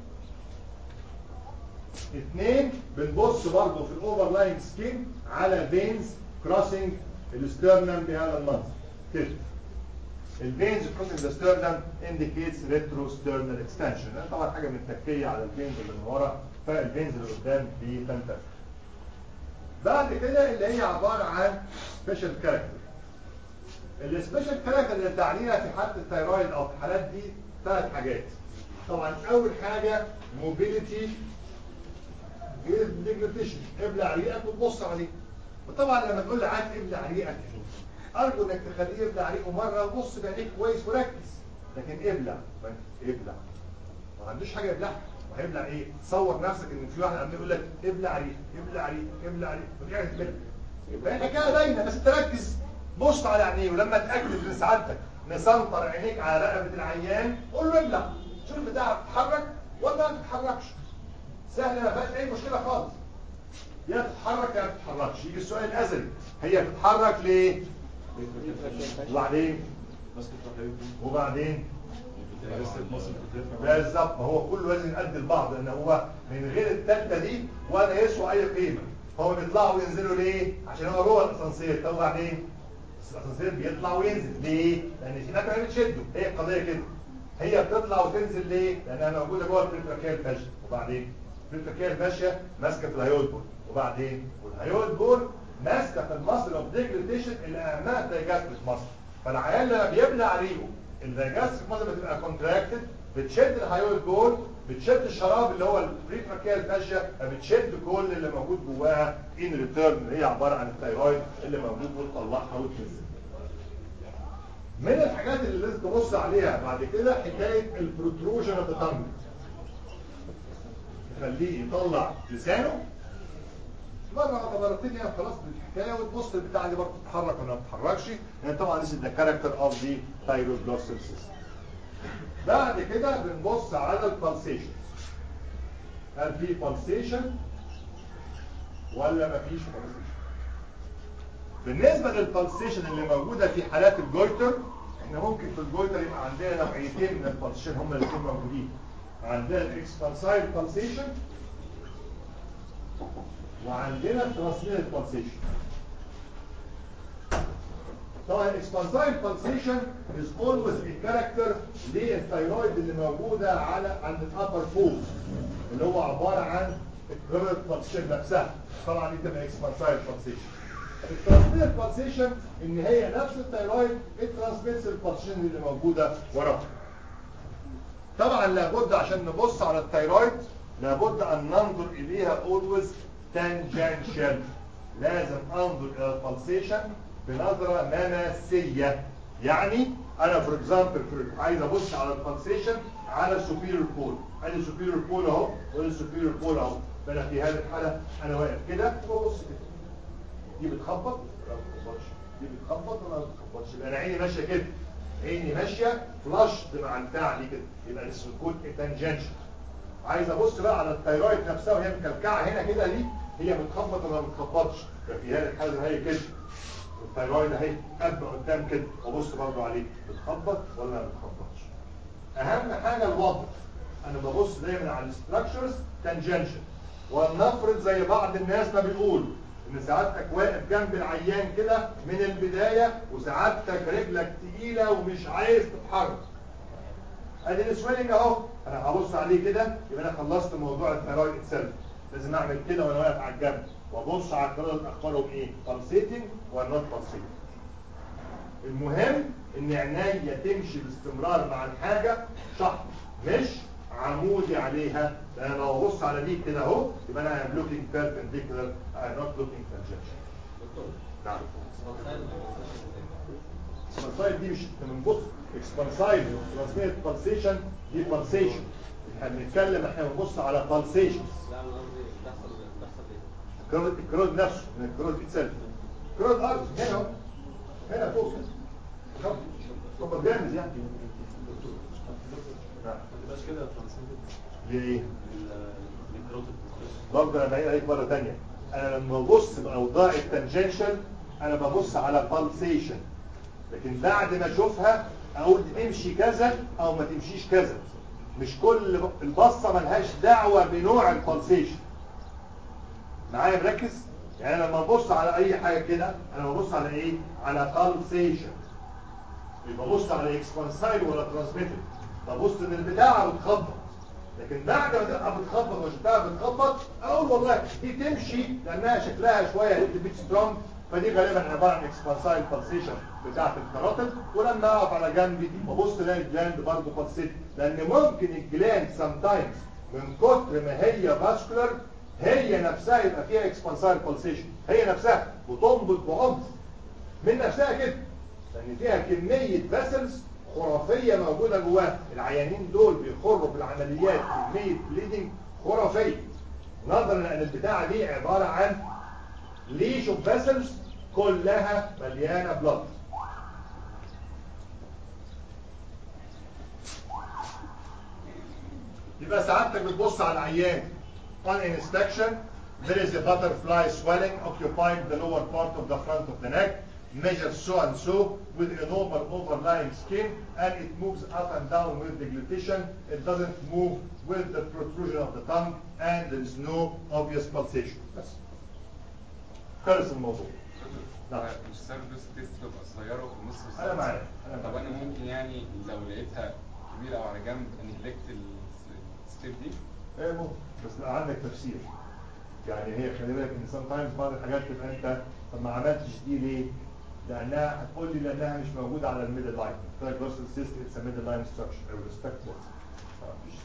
اثنين بنبص برضه في الاوفر لاين سكين على فينز كروسنج الاسترنم بهذا المنظر كده الفينز كروسنج الاسترنم انديكيتس ريترو سترنال اكستنشن طبعا حاجه متكيه على الفينز اللي من ورا فالفينز اللي قدام بتنتفخ بعد كده اللي هي عباره عن سبيشال كاركتر السبيشال كاركتر اللي بتعنينا في حاله الثيرويد او في الحالات دي ثلاث حاجات طبعا اول حاجه موبيليتي ديجريديشن ابلع ريقك وتبص عليه وطبعا لما تقول لعاد ابلع ريقك ارجو انك تخليه يبلع ريقه مره وبص بعينيك كويس وركز لكن ابلع ابلع ما عندوش حاجه يبلعها وهيبلع ايه تصور نفسك ان في واحد عمال يقول لك ابلع ريق ابلع ريق ابلع ريق ودي حاجه تبلع يبقى الحكايه باينه بس انت ركز بص على عينيه ولما تاكد من سعادتك مسنطر عينيك على رقبه العيان قول له ابلع شوف البتاع بتتحرك ولا ما بتتحركش سهل ما فيهاش اي مشكله خالص يا تتحرك يا ما تتحركش يجي السؤال الازلي هي بتتحرك ليه وبعدين وبعدين بالظبط ما هو كل وزن قد البعض لان هو من غير التالتة دي ولا يسوى اي قيمه هو بيطلعوا وينزلوا ليه عشان هو جوه الاسانسير طب وبعدين الاسانسير بيطلع وينزل ليه لان في مكنه بتشده هي القضيه كده هي بتطلع وتنزل ليه لانها موجوده جوه البريفراكيال فاشل وبعدين البريفراكيال فاشل ماسكه في الهيود بول وبعدين والهيود بول ماسكه في المصل اوف ديجريديشن اللي اهمها الدايجاستريك مصل فالعيان لما بيبلع ريقه الدايجاستريك مصل بتبقى كونتراكتد بتشد الهيود بول بتشد الشراب اللي هو البريفراكيال فاشيا بتشد كل اللي موجود جواها ان ريتيرن اللي هي عباره عن الثايرويد اللي موجود وتطلعها وتنزل من الحاجات اللي لازم تبص عليها بعد كده حكايه البروتروجن اوف ذا تانج تخليه يطلع لسانه مرة أو مرتين يعني خلاص بالحكاية وتبص البتاع دي برضه تتحرك ولا ما تتحركش لأن طبعا this is the character of the thyroglossal system. بعد كده بنبص على البلسيشن هل في pulsation ولا مفيش بالسيشن بالنسبه للبالسيشن اللي موجوده في حالات الجويتر احنا ممكن في الجويتر يبقى عندنا نوعيتين من البالسيشن هما الاثنين موجودين عندنا الاكسبانسايل بالسيشن وعندنا الترانسميتد بالسيشن طبعا الاكسبانسايل بالسيشن از اولويز a character للثيرويد اللي موجوده على عند الابر فوق اللي هو عباره عن الكريت بالسيشن نفسها طبعا دي تبقى اكسبانسايل بالسيشن الترانسميتد بالسيشن ان هي نفس الثيرويد الترانسميتد بالسيشن اللي موجوده وراها طبعا لابد عشان نبص على الثيرويد لابد ان ننظر اليها always tangential لازم انظر الى البلسيشن بنظرة مماسية يعني انا فور اكزامبل عايز ابص على البلسيشن على السوبيريور بول ادي السوبيريور بول اهو وادي السوبيريور بول اهو فانا في هذه الحالة انا واقف كده وببص كده دي بتخبط ولا ما بتخبطش دي بتخبط ولا ما بتخبطش يبقى انا عيني ماشيه كده عيني ماشيه فلاش مع البتاع دي كده يبقى اسمه كود تانجنشن عايز ابص بقى على الثيرويد نفسها وهي مكلكعه هنا كده دي هي بتخبط ولا ما بتخبطش ففي هذه الحاله هي كده الثيرويد اهي قد قدام كده وابص برضه عليه بتخبط ولا ما بتخبطش اهم حاجه الوضع انا ببص دايما على الاستراكشرز تانجنشن ولنفرض زي بعض الناس ما بيقول ان سعادتك واقف جنب العيان كده من البدايه وسعادتك رجلك تقيله ومش عايز تتحرك ادي السويلنج اهو انا هبص عليه كده يبقى انا خلصت موضوع الثيرويد اتسلف لازم اعمل كده وانا واقف على الجنب وابص على الكرات اخبارهم ايه بالسيتنج ولا نوت بالسيتنج المهم ان عينيا تمشي باستمرار مع الحاجه شحط مش عمودي عليها لان انا لو ابص على دي كده اهو يبقى انا ام لوكينج بيربنديكولار اي نوت لوكينج تانجنشن نعم اكسبانسايد دي مش بنبص اكسبانسايد ترانسميت بالسيشن دي بالسيشن احنا بنتكلم احنا بنبص على بالسيشن لا انا قصدي بتحصل بتحصل ايه؟ الكرود الكرود نفسه من الكرود اتسلف كرود ارض هنا اهو هنا فوق كده سوبر جامد يعني نعم بس كده ترانسميتد ليه؟ النيكروتيك برضه انا بعيد عليك مره ثانيه انا لما ببص باوضاع التنجنشال انا ببص على بالسيشن لكن بعد ما اشوفها اقول دي تمشي كذا او ما تمشيش كذا مش كل ب- البصه ملهاش دعوه بنوع البالسيشن معايا مركز يعني أنا لما ابص على اي حاجه كده انا ببص على ايه على بالسيشن مش ببص على اكسبانسايل ولا ترانسميتد ببص ان البتاعه بتخبط لكن بعد ما تبقى بتخبط وشفتها بتخبط اقول والله دي تمشي لانها شكلها شويه بيت سترونج فدي غالبا عباره عن اكسبانسايل بالسيشن بتاعه الكاراتل ولما اقف على جنبي وابص الاقي الجلاند برضه بالسيت لان ممكن الجلاند سام تايمز من كتر ما هي فاسكولار هي نفسها يبقى فيها اكسبانسايل بالسيشن هي نفسها بتنبض بعنف من نفسها كده لان فيها كميه فاسلز خرافيه موجوده جواها العيانين دول بيخروا في العمليات كميه بليدنج خرافيه نظرا لان البتاعه دي عباره عن ليش اوف فاسلز كلها مليانه بلاد يبقى سعادتك بتبص على العيان on inspection there is a butterfly swelling occupying the lower part of the front of the neck measures so and so with a normal overlying skin and it moves up and down with deglutition it doesn't move with the protrusion of the tongue and there is no obvious pulsation بس خلص الموضوع نعم مش سيرفيس تيست تبقى قصيره وفي النص أنا والسيرفيس. معاك، أنا طب معاك. انا ممكن يعني لو لقيتها كبيره او على جنب نجلكت الستيب دي ايه ممكن بس لا عندك تفسير يعني هي خلي بالك ان سام تايمز بعض الحاجات تبقى انت طب ما عملتش دي ليه؟ لانها هتقول لي لانها مش موجوده على الميدل لاين طيب بص السيست اتس ميدل لاين ستراكشر اي ريسبكت مفيش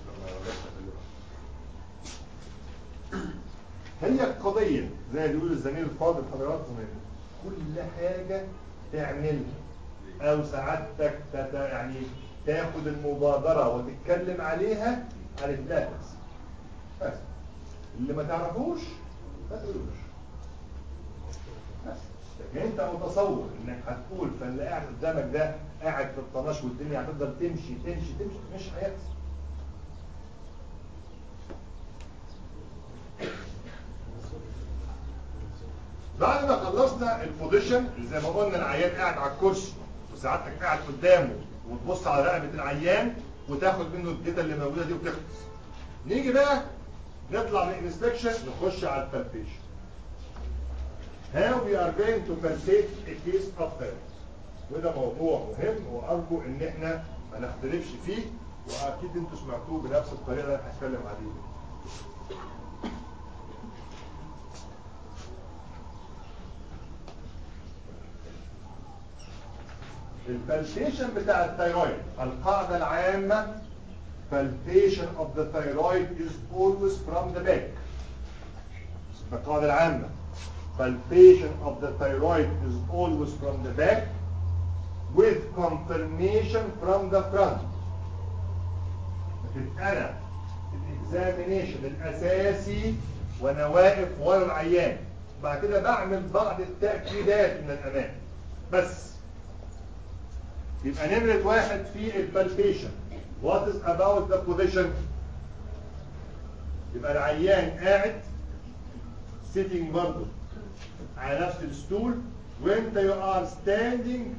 هي القضيه زي ما بيقول الزميل الفاضل حضراتكم هنا كل حاجه تعملها او سعادتك تت- يعني تاخد المبادره وتتكلم عليها هنتلاقى بس اللي ما تعرفوش ما تقولوش بس لكن انت متصور انك هتقول فاللي قاعد قدامك ده قاعد في الطناش والدنيا هتفضل تمشي تمشي تمشي مش هيحصل بعد ما خلصنا البوزيشن زي ما قلنا العيان قاعد على الكرسي وسعادتك قاعد قدامه وتبص على رقبه العيان وتاخد منه الداتا اللي موجوده دي وتخلص نيجي بقى نطلع من الانسبكشن نخش على البالبيشن How we are going to palpate a case of thyroid وده موضوع مهم وارجو ان احنا ما نختلفش فيه واكيد انتوا سمعتوه بنفس الطريقه اللي انا هتكلم عليها البالبيشن بتاع الثيرويد القاعدة العامة palpation of the thyroid is always from the back القاعدة العامة palpation of the thyroid is always from the back with confirmation from the front لكن أنا الاكزامينيشن الأساسي وأنا واقف ورا العيان بعد كده بعمل بعض التأكيدات من الأمام بس يبقى نمرة واحد في البالبيشن what is about the position يبقى العيان قاعد sitting برضه على نفس الستول وانت you are standing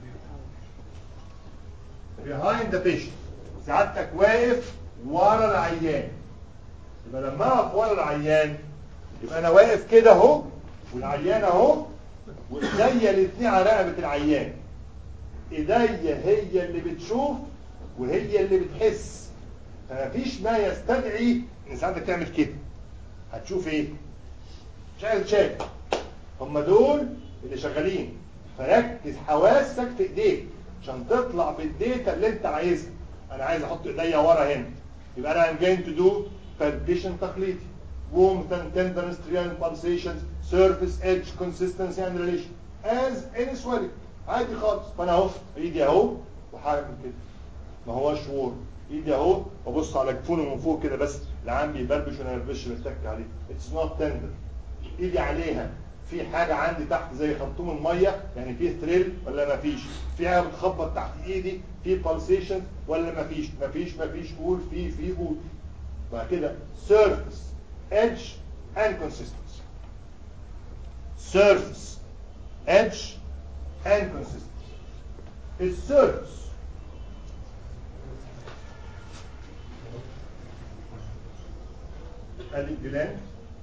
behind the patient سعادتك واقف ورا العيان يبقى لما اقف ورا العيان يبقى انا واقف كده اهو والعيان اهو وايديا الاثنين على رقبه العيان ايديا هي اللي بتشوف وهي اللي بتحس فمفيش ما يستدعي ان ساعتك تعمل كده هتشوف ايه مش عايز شايف هم دول اللي شغالين فركز حواسك في ايديك عشان تطلع بالديتا اللي انت عايزها انا عايز احط ايديا ورا هنا يبقى انا I'm going to do palpation تقليدي warmth and tenderness trial pulsations surface edge consistency and relation as any swelling عادي خالص فانا اهو ايدي اهو وحاجه كده ما هوش وور ايدي اهو وابص على جفونه من فوق كده بس العام بيبربش وانا ببش بتك عليه اتس نوت تندر ايدي عليها في حاجه عندي تحت زي خرطوم الميه يعني في ثريل ولا ما فيش في حاجه بتخبط تحت ايدي في بالسيشن ولا ما فيش ما فيش ما فيش قول في في قول بعد كده surface edge and consistency surface edge and consistency السيرفس ادي الجلاند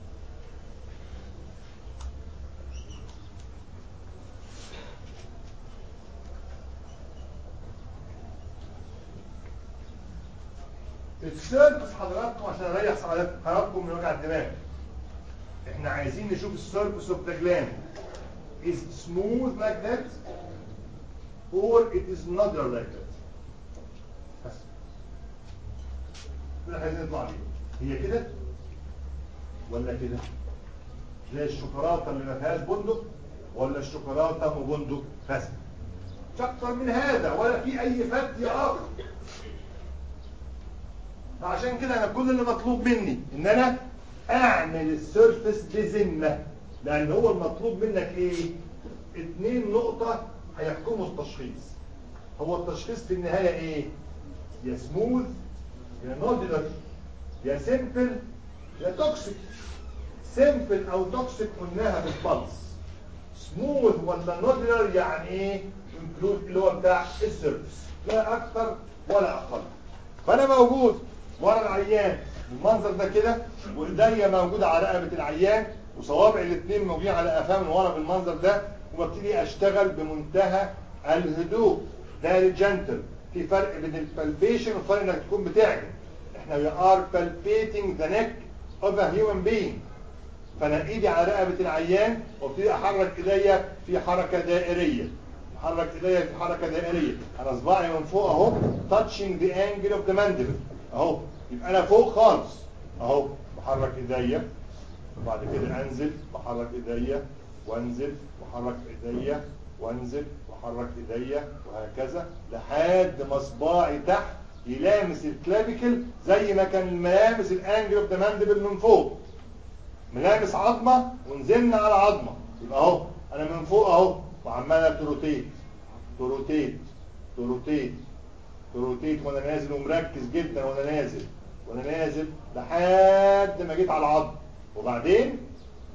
السيرفس حضراتكم عشان اريح حضراتكم من وجع الدماغ احنا عايزين نشوف السيرفس اوف ذا جلاند is smooth like that or it is nodular like that بس ده عايزين نطلع بيه هي كده ولا كده زي الشوكولاته اللي ما فيهاش بندق ولا الشوكولاته وبندق بس مش اكتر من هذا ولا في اي فد اخر فعشان كده انا كل اللي مطلوب مني ان انا اعمل السيرفس بذمه لان هو المطلوب منك ايه اتنين نقطة هيحكموا التشخيص هو التشخيص في النهاية ايه يا سموث يا نودلر يا سيمبل يا توكسيك سيمبل او توكسيك قلناها بالبلس سموث ولا نودلر يعني ايه انكلود اللي هو بتاع السيرفس لا اكتر ولا اقل فانا موجود ورا العيان المنظر ده كده وايديا موجوده على رقبه العيان وصوابع الاثنين موجودين على قفاه من ورا بالمنظر ده وابتدي اشتغل بمنتهى الهدوء ده الجنتل في فرق بين البالبيشن وفرق انك تكون بتعجن احنا we are palpating the neck of a human being فانا ايدي على رقبه العيان وابتدي احرك ايديا في حركه دائريه احرك ايديا في حركه دائريه انا صباعي من فوق اهو touching the angle of the mandible اهو يبقى انا فوق خالص اهو بحرك ايديا وبعد كده انزل بحرك ايديا وانزل بحرك ايديا وانزل بحرك ايديا وهكذا لحد ما صباعي تحت يلامس الكلافيكل زي ما كان ملامس الانجل اوف ذا ماندبل من فوق ملامس عظمه ونزلنا على عظمه يبقى اهو انا من فوق اهو وعمال تروتيت تروتيت تروتيت تروتيت وانا نازل ومركز جدا وانا نازل وانا نازل لحد ما جيت على العظم وبعدين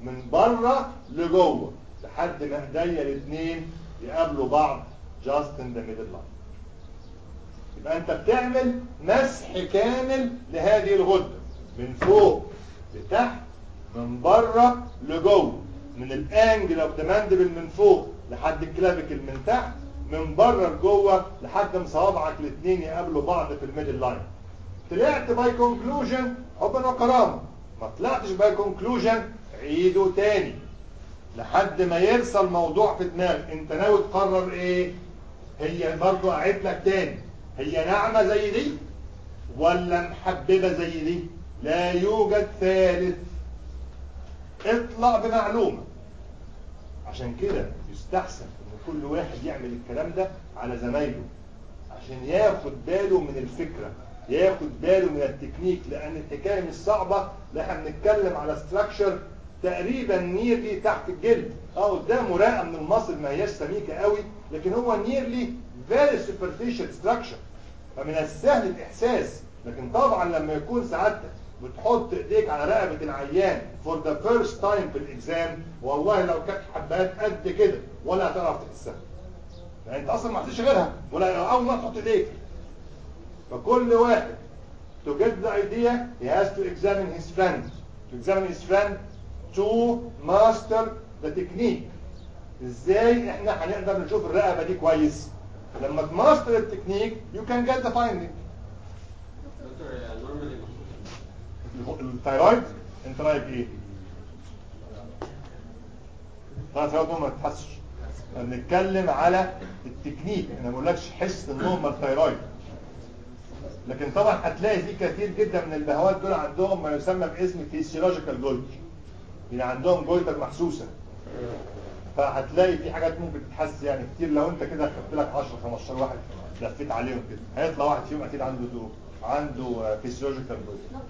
من بره لجوه لحد ما ايديا الاثنين يقابلوا بعض just in the middle line يبقى انت بتعمل مسح كامل لهذه الغده من فوق لتحت من بره لجوه من الانجل اوف ذا ماندبل من فوق لحد الكلافيكل من تحت من بره لجوه لحد ما صوابعك الاثنين يقابلوا بعض في الميدل لاين طلعت باي كونكلوجن حبا وكرامه ما طلعتش باي كونكلوجن عيده تاني لحد ما يرسل موضوع في دماغك انت ناوي تقرر ايه هي برضو اعيد لك تاني هي ناعمه زي دي ولا محببه زي دي لا يوجد ثالث اطلع بمعلومه عشان كده يستحسن ان كل واحد يعمل الكلام ده على زمايله عشان ياخد باله من الفكره ياخد باله من التكنيك لان الحكايه مش صعبه لا احنا بنتكلم على ستراكشر تقريبا نيرلي تحت الجلد اه قدامه رئه من المصل ما هياش سميكه قوي لكن هو نيرلي فيري سوبرفيشال ستراكشر فمن السهل الاحساس لكن طبعا لما يكون سعادتك بتحط ايديك على رقبه العيان فور ذا فيرست تايم في الاكزام والله لو كانت حبات قد كده ولا هتعرف تحسها يعني انت اصلا ما عملتش غيرها ولا اول ما تحط ايديك فكل واحد to get the idea he has to examine his friend to examine his friend to master the technique ازاي احنا هنقدر نشوف الرقبه دي كويس لما تماستر التكنيك you can get the finding دكتور نورمالي الثايرويد انت رايك ايه؟ الثايرويد ما تحسش احنا بنتكلم على التكنيك انا ما بقولكش حس النورمال ثايرويد لكن طبعا هتلاقي في كثير جدا من البهوات دول عندهم ما يسمى باسم فيسيولوجيكال جولتر يعني عندهم جولتر محسوسه فهتلاقي في حاجات ممكن تتحس يعني كتير لو انت كده خدت لك 10 15 واحد لفيت عليهم كده هيطلع واحد فيهم اكيد عنده دو عنده فيسيولوجيكال جولتر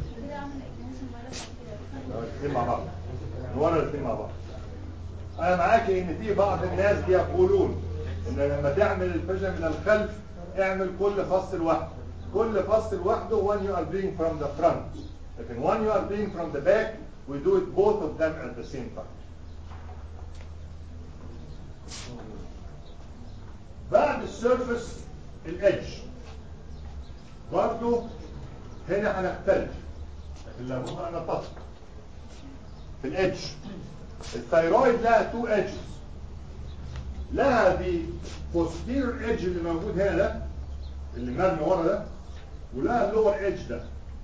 الاثنين مع بعض ولا الاثنين مع بعض انا معاك ان في بعض الناس بيقولون ان لما تعمل الفيجن من الخلف اعمل كل فص لوحده كل فص لوحده when you are being from the front لكن when you are being from the back we do it both of them at the same time بعد السيرفس الادج برضو هنا هنختلف لكن لابد ان نتفق في الادج الثايرويد لها تو ادجز لها دي posterior edge اللي موجود هنا ده اللي مرمي ورا ده ولها اللور ايدج ده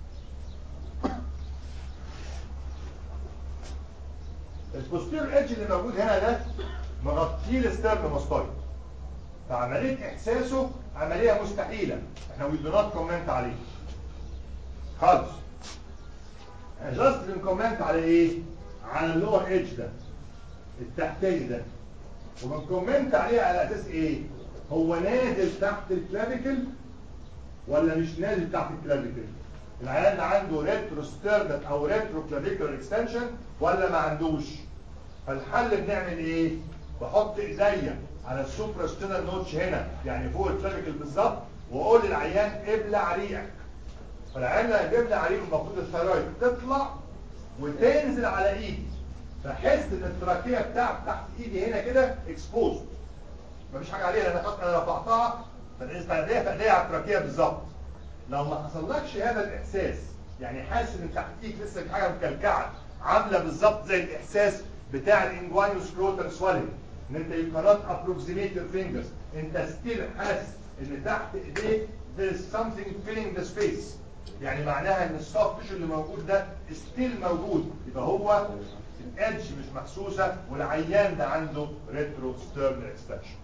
البوستيريور ايدج اللي موجود هنا ده مغطيه الستيرنوماستويد فعمليه احساسه عمليه مستحيله احنا وي دو نوت كومنت عليه خالص احنا جاست بنكومنت على ايه على اللور ايدج ده التحتاني ده وبنكومنت عليه على اساس ايه هو نازل تحت الكلافيكل ولا مش نازل تحت الكلافيكل العيان ده عنده ريترو ستيرنت او ريترو كلافيكولار اكستنشن ولا ما عندوش فالحل بنعمل ايه بحط ايديا على السوبرا ستينال نوتش هنا يعني فوق الكلافيكل بالظبط واقول للعيان ابلع ريقك فالعيان لما بيبلع ريقه المفروض الثيرويد تطلع وتنزل على ايدي فحس ان التراكيه بتاعت تحت ايدي هنا كده اكسبوز مفيش حاجه عليها انا خلاص انا رفعتها فالاذن ايديها في ايديها على التراكيه بالظبط لو ما حصلكش هذا الاحساس يعني حاسس ان تحتيك لسه في حاجه مكلكعه عامله بالظبط زي الاحساس بتاع الانجوانيو سكروتال سوالين ان انت يو كانوت ابروكسيميت يور فينجرز انت ستيل حاسس ان تحت ايديك there is something filling the space يعني معناها ان السوفت تيشو اللي موجود ده ستيل موجود يبقى هو الادج مش محسوسه والعيان ده عنده ريترو ستيرن اكستنشن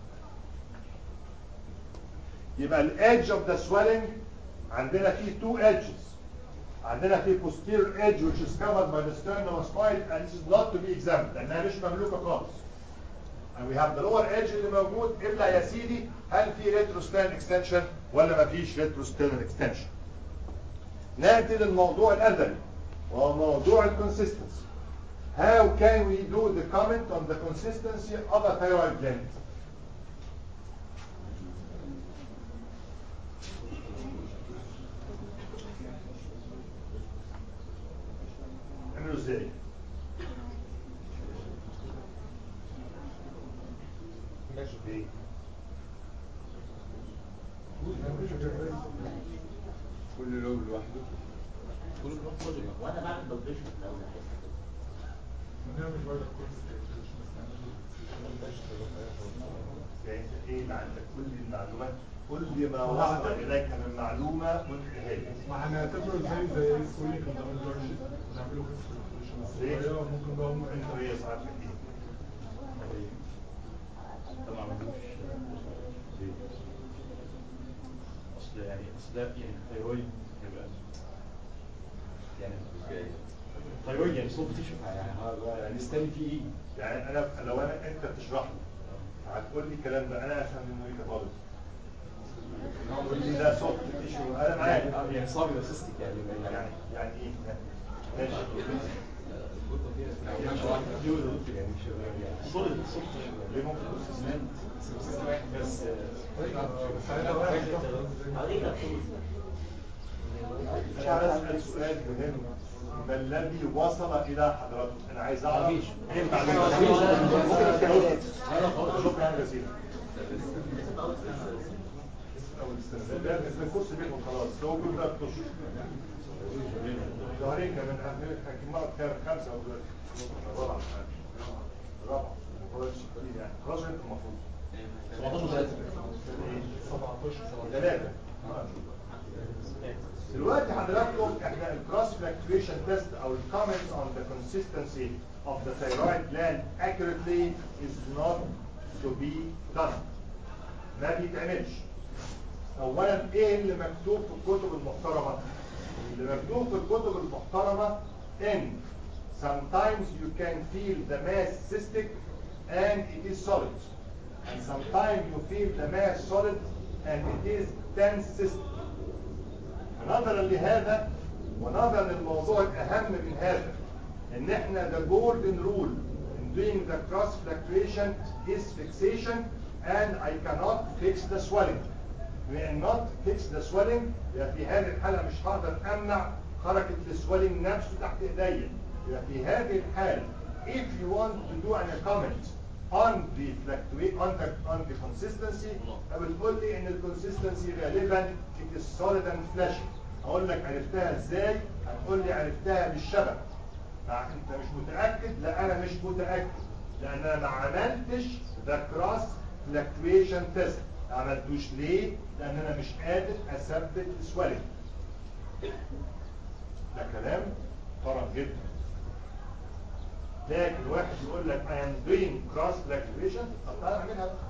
يبقى الادج اوف ذا swelling عندنا فيه two edges عندنا فيه posterior edge which is covered by the sternomastoid and this is not to be examined لانها مش مملوكه خالص and we have the lower edge اللي موجود ابلع يا سيدي هل في ريترو ستيرن اكستنشن ولا ما فيش ريترو ستيرن اكستنشن ناتي للموضوع الأزلي وهو موضوع الكونسيستنسي How can we do the comment on the consistency of a thyroid gland? نعمله ازاي؟ كل لون لوحده وانا بعمل بالبيشن لو ونعمل برضه كورس يعني انت ايه اللي عندك كل المعلومات كل ما وصل اليك من معلومه قلتها لي ما هنعتبره زي زي سوري كنا بنعمل جورج ونعمله في ليه؟ الصغيرة ممكن بقى هم انت وهي صعب كتير طبعا ملوش ليه؟ اصل يعني اصل ده يعني الثيرويد يبقى يعني الثيرويد يعني صوت تشوف يعني ها- يعني نستني فيه ايه؟ يعني انا لو انا انت بتشرح لي هتقول لي الكلام ده انا افهم منه ايه كطالب تقول لي ده صوت ايشو انا معاك يعني آه، يعني صعب يبقى سيستيك يعني يعني يعني يعني ايه ماشي يعني مش واحد يعني مش يعني صوت صوت ليه ممكن تقول سيسمنت بس ساعتها بقى هوريك انا بسأل سؤال مهم ما الذي وصل الى حضرتك انا عايز اعرف ايه المعلومه ممكن التحليلات شكرا جزيلا اول السنه ده اسم الكورس بينهم خلاص هو كل ده اشهر شهرين كمان هنجيب مره كام خمسه او دلوقتي رابعه رابعه خلاص قليل يعني خلاص انت المفروض 17 ثلاثه دلوقتي حضراتكم احنا الكروس فلكتويشن تيست او الكومنت on the consistency of the thyroid gland accurately is not to be done ما بيتعملش اولا ايه اللي مكتوب في الكتب المحترمه اللي مكتوب في الكتب المحترمه ان sometimes you can feel the mass cystic and it is solid and sometimes you feel the mass solid and it is dense cystic نظرا لهذا ونظرا للموضوع الاهم من هذا ان احنا the golden rule in doing the cross fluctuation is fixation and I cannot fix the swelling we not fix the swelling يبقى في هذه الحالة مش هقدر امنع حركة السويلنج نفسه تحت ايديا يبقى في هذه الحالة if you want to do an comment on the fluctuate on the on the consistency بتقول لي ان الكونسيستنسي غالبا it is solid and fleshy اقول لك عرفتها ازاي هتقول لي عرفتها بالشبه مع انت مش متاكد لا انا مش متاكد لان انا ما عملتش ذا كروس فلكتويشن تيست ما عملتوش ليه لان انا مش قادر اثبت سويلنج ده كلام محترم جدا لكن واحد يقول لك I am doing cross fluctuation طب تعالى اعملها بقى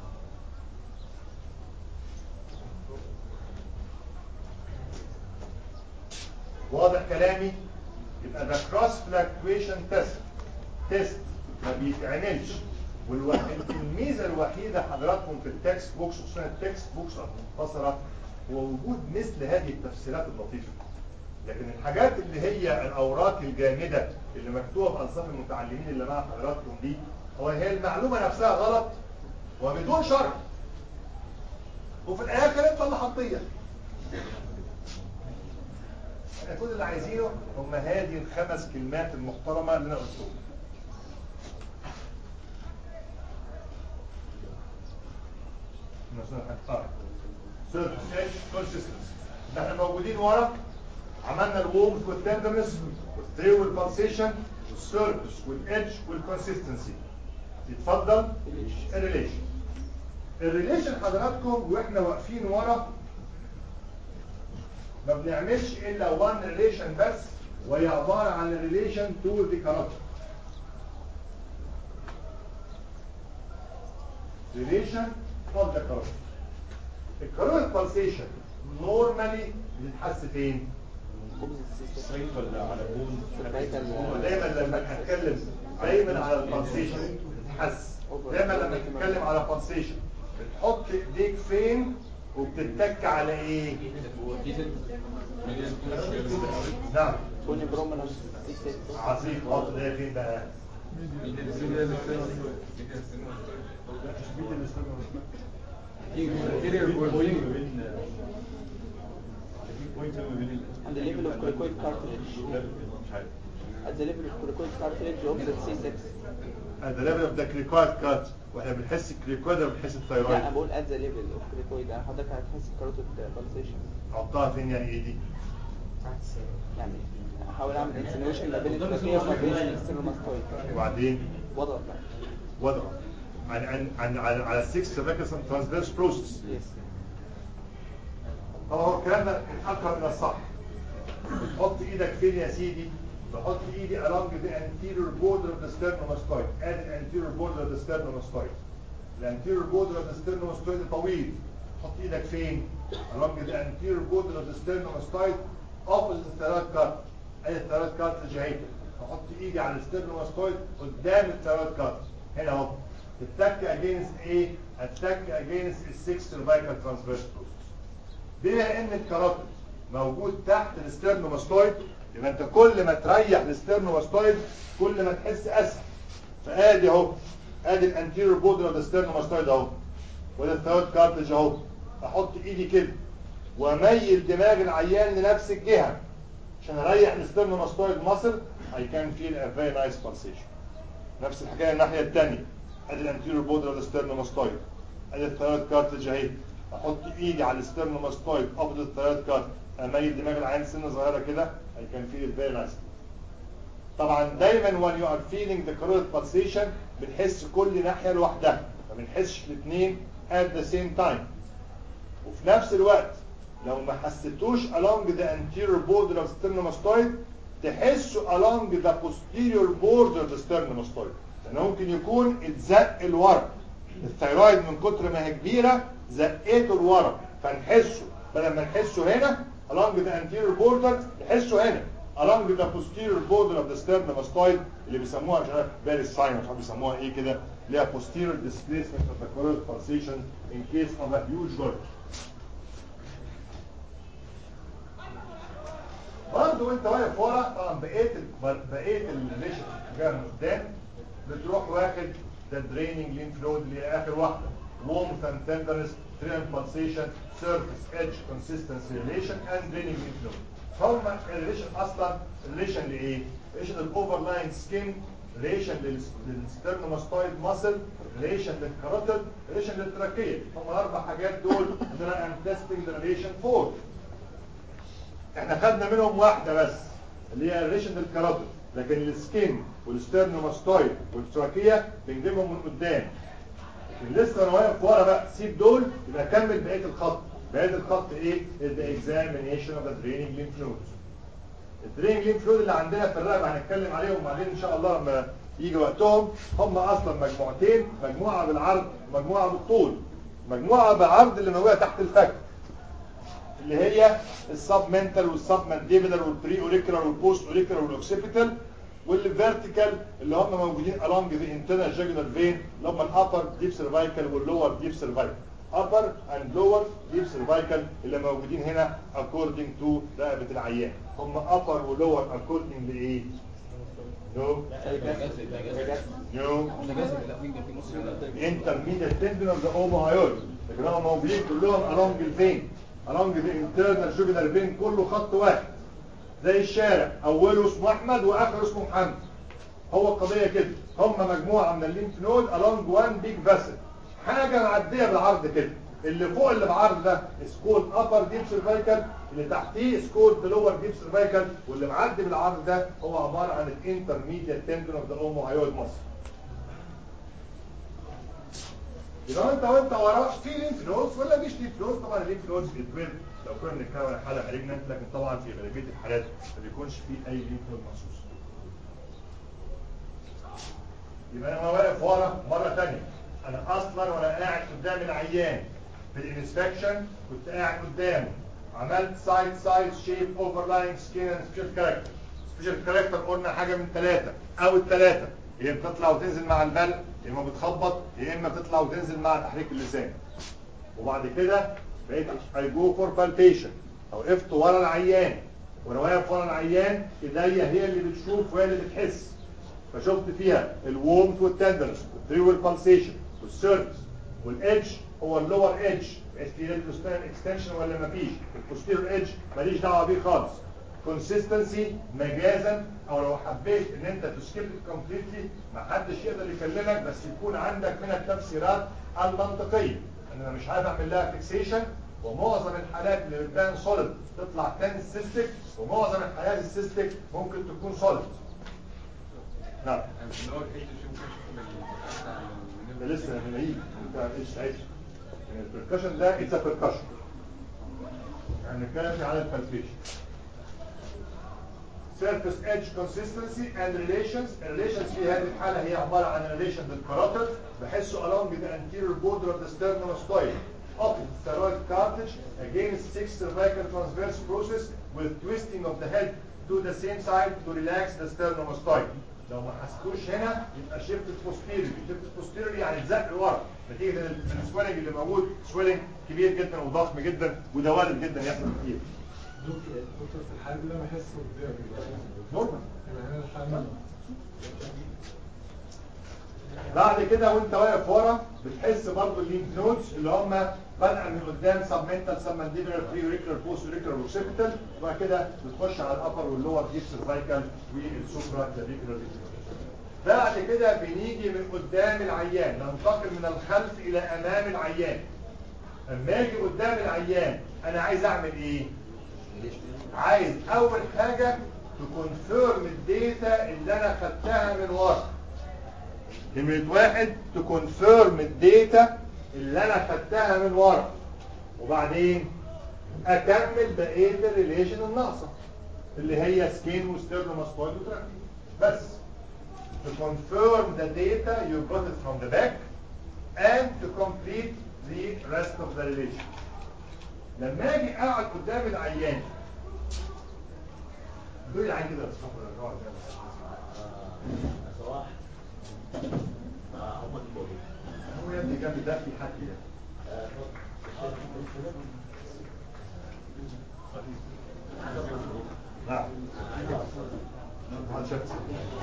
واضح كلامي يبقى ده كروس فلكتويشن تيست تيست ما بيتعملش والوحيد الميزه الوحيده حضراتكم في التكست بوكس خصوصا التكست بوكس المختصره هو وجود مثل هذه التفسيرات اللطيفه لكن الحاجات اللي هي الاوراق الجامده اللي مكتوبه في انصاف المتعلمين اللي مع حضراتكم دي هو هي المعلومه نفسها غلط وبدون شرح وفي الاخر انت اللي حطيها احنا كل اللي عايزينه هم هذه الخمس كلمات المحترمه اللي انا قلتهم سيرفس اتش كونسيستنسي احنا موجودين ورا عملنا الوومز والتندرنس والستري والبالسيشن والسيرفس والاتش والكونسيستنسي يتفضل الريليشن الريليشن حضراتكم واحنا واقفين ورا ما بنعملش الا وان ريليشن بس وهي عباره عن الريليشن تو ذا كاركتر ريليشن اوف ذا كاركتر الكاركتر بالسيشن نورمالي بتتحس فين؟ صيف ولا على بون دايما لما نتكلم دايما على البالسيشن بتتحس دايما لما تتكلم على بالسيشن بتحط ايديك فين وبتتك على ايه؟ نعم كوني برومنانس عظيم حط ده فين بقى؟ عند الليفل اوف كوريكويد كارتريج مش عارف at the level of cricoid cartilage opposite C6 at the level of the cricoid cut واحنا بنحس الكريكويد ولا بنحس لا الثايرويد انا بقول ات ذا ليفل اوف كريكويد يعني حضرتك هتحس الكاروتيد بالسيشن حطها فين يعني ايه دي يعني هحاول اعمل انسينويشن ما بين التراكيه وما بين الاسترنوماستويد وبعدين وضغط بقى وضع عن عن عن على على 6 سيرفيكس ترانسفيرس بروسس يس طبعا هو الكلام ده الاقرب الى الصح بتحط ايدك فين يا سيدي بحط ايدي along the anterior border of the sternomastoid ادي الانتيريور border of the sternomastoid الانتيريور border of the sternomastoid طويل حط ايدك فين along the anterior border of the sternomastoid opposite الثلاث كارت ادي الثلاث كارت اهي بحط ايدي على الستيرنوماستويد قدام الثلاث كارت هنا اهو تتك against ايه اتك against السكس cervical transverse process بما ان الكاراتيد موجود تحت الستيرنوماستويد يبقى انت كل ما تريح الستيرنوماستويد كل ما تحس اسهل فادي اهو ادي الانتيريور بودر اوف الستيرنوماستويد اهو وده الثيرد كارتج اهو احط ايدي كده واميل دماغ العيان لنفس الجهه عشان اريح الستيرنوماستويد ماسل I can feel a very nice pulsation نفس الحكايه الناحيه الثانيه ادي الانتيريور بودر اوف الستيرنوماستويد ادي الثيرد كارتج اهي احط ايدي على الستيرنوماستويد قبض الثيرد كارت اميل دماغ العين سنه صغيره كده I can feel it very nice طبعا دايما when you are feeling the carotid pulsation بنحس كل ناحيه لوحدها ما بنحسش الاثنين at the same time وفي نفس الوقت لو ما حسيتوش along the anterior border of sternomastoid تحسوا along the posterior border of the sternomastoid لان ممكن يكون اتزق لورا الثيرويد من كتر ما هي كبيره زقته لورا فنحسه بدل ما نحسه هنا along the anterior border نحسه هنا along the posterior border of the sternomastoid اللي بيسموها مش عارف باريس ساين مش عارف بيسموها ايه كده اللي هي posterior displacement of the carotid pulsation in case of a huge bulge برضه وانت واقف ورا طبعا بقيت ال- بقيت الريشه جايه من قدام بتروح واخد ده دريننج لينف نود اللي هي اخر واحده warmth and tenderness train pulsation surface edge consistency relation and draining lymph node هم الريليشن اصلا ريليشن لايه؟ ريليشن للاوفرلاين سكين ريليشن للسترنوماستويد ماسل ريليشن للكاروتيد ريليشن للتراكيه هم الاربع حاجات دول اللي انا ام تيستنج ريليشن فور احنا خدنا منهم واحدة بس اللي هي الريشن الكاراتيد لكن السكين والسترنوماستويد والتراكية بنجيبهم من قدام لكن لسه انا واقف ورا بقى سيب دول يبقى كمل بقية الخط بقية الخط ايه؟ the examination of the draining lymph nodes الدرينج لينف نود اللي عندنا في الرقبة هنتكلم عليهم بعدين ان شاء الله لما يجي وقتهم هم اصلا مجموعتين مجموعة بالعرض ومجموعة بالطول مجموعة بالعرض اللي موجودة تحت الفك اللي هي السب منتال والسب مانديبلر والبري اوريكولار والبوست اوريكولار والاوكسيبيتال والفيرتيكال اللي هم موجودين along the internal jugular vein اللي هم الابر ديب سيرفايكال واللور ديب سيرفايكال upper and lower deep cervical اللي موجودين هنا according to رقبة العيان هم upper و lower according لإيه؟ no no the intermediate tendon of the omohyoid لكن هم موجودين كلهم along الفين along the internal jugular vein كله خط واحد زي الشارع اوله اسمه احمد واخره اسمه محمد هو القضيه كده هم مجموعه من الليمف نود along one big vessel حاجه معديه بالعرض كده اللي فوق اللي بعرض ده سكول ابر ديب سيرفايكال اللي تحتيه سكول لور ديب سيرفايكال واللي معدي بالعرض ده هو عباره عن الانترميديت تندون اوف ذا اوموهايويد ماسل يبقى انت وانت ورا في لينف نودز ولا مفيش لينف نودز طبعا اللينف نودز بيتولد لو كنا بنتكلم عن حاله مالجنت لكن طبعا في غالبيه الحالات ما بيكونش في اي لينف نود مخصوص يبقى انا واقف ورا مره ثانيه انا اصلا وانا قاعد قدام العيان في الانسبكشن كنت قاعد قدامه عملت سايد سايد شيب اوفرلاين سكين اند سبيشال كاركتر سبيشال كاركتر قلنا حاجه من ثلاثه او الثلاثه هي بتطلع وتنزل مع البلع يا اما بتخبط يا اما بتطلع وتنزل مع تحريك اللسان وبعد كده بقيت اي جو فور بالبيشن او وقفت ورا العيان وانا واقف ورا العيان ايديا هي اللي بتشوف وهي اللي بتحس فشفت فيها الوومت والتندرنس والتري والبالسيشن والسيرفس والايدج هو اللور ايدج بحيث في اكستنشن ولا مفيش البوستيرور ايدج ماليش دعوه بيه خالص كونسيستنسي مجازا او لو حبيت ان انت تسكيب كومبليتلي ما حدش يقدر يكلمك بس يكون عندك من التفسيرات المنطقيه ان انا مش عارف اعمل لها فيكسيشن ومعظم الحالات اللي بتبان سوليد تطلع تاني سيستك ومعظم الحالات السيستك ممكن تكون سوليد نعم اللي هو الحته شو ممكن نشوف ده لسه لما يجي انت ايش تعيش البركشن ده اتس بركشن يعني نتكلم على البالبيشن surface edge consistency and relations relations في هذه الحالة هي عبارة عن relation للكاراتر بحسه along the anterior border of the sternomastoid opposite steroid cartilage against six cervical transverse process with twisting of the head to the same side to relax the sternomastoid لو ما حسيتوش هنا يبقى شيفت posteriorly شيفت posteriorly يعني زق لورا نتيجة ان السويلنج اللي موجود سويلنج كبير جدا وضخم جدا وده وارد جدا يحصل كتير دكتور دكتور في الحالة دي لما يحس قدامي نورمال يبقى هنا الحالة بعد كده وانت واقف ورا بتحس برضو الليمف نودز اللي هم بدءا من قدام سبمنتال سبمنديبلر بريوريكولار بوست اوريكولار اوكسيبيتال وبعد كده بتخش على الابر واللور ديب سيرفايكال والسوبرا كلافيكولار بعد كده بنيجي من قدام العيان ننتقل من الخلف الى امام العيان اما اجي قدام العيان انا عايز اعمل ايه عايز اول حاجه تكونفيرم الداتا اللي انا خدتها من ورا نمرة واحد تكونفيرم الداتا اللي انا خدتها من ورا وبعدين اكمل بقيه الريليشن الناقصه اللي هي سكين وستيرنوماستويد وتراكيب بس to confirm the data you got it from the back and to complete the rest of the relation لما اجي اقعد قدام العيان دول العيان كده استغفر الله العظيم. صلاح هم الكبار هو يا ابني جنب ده في حد ده نعم هذا شخص.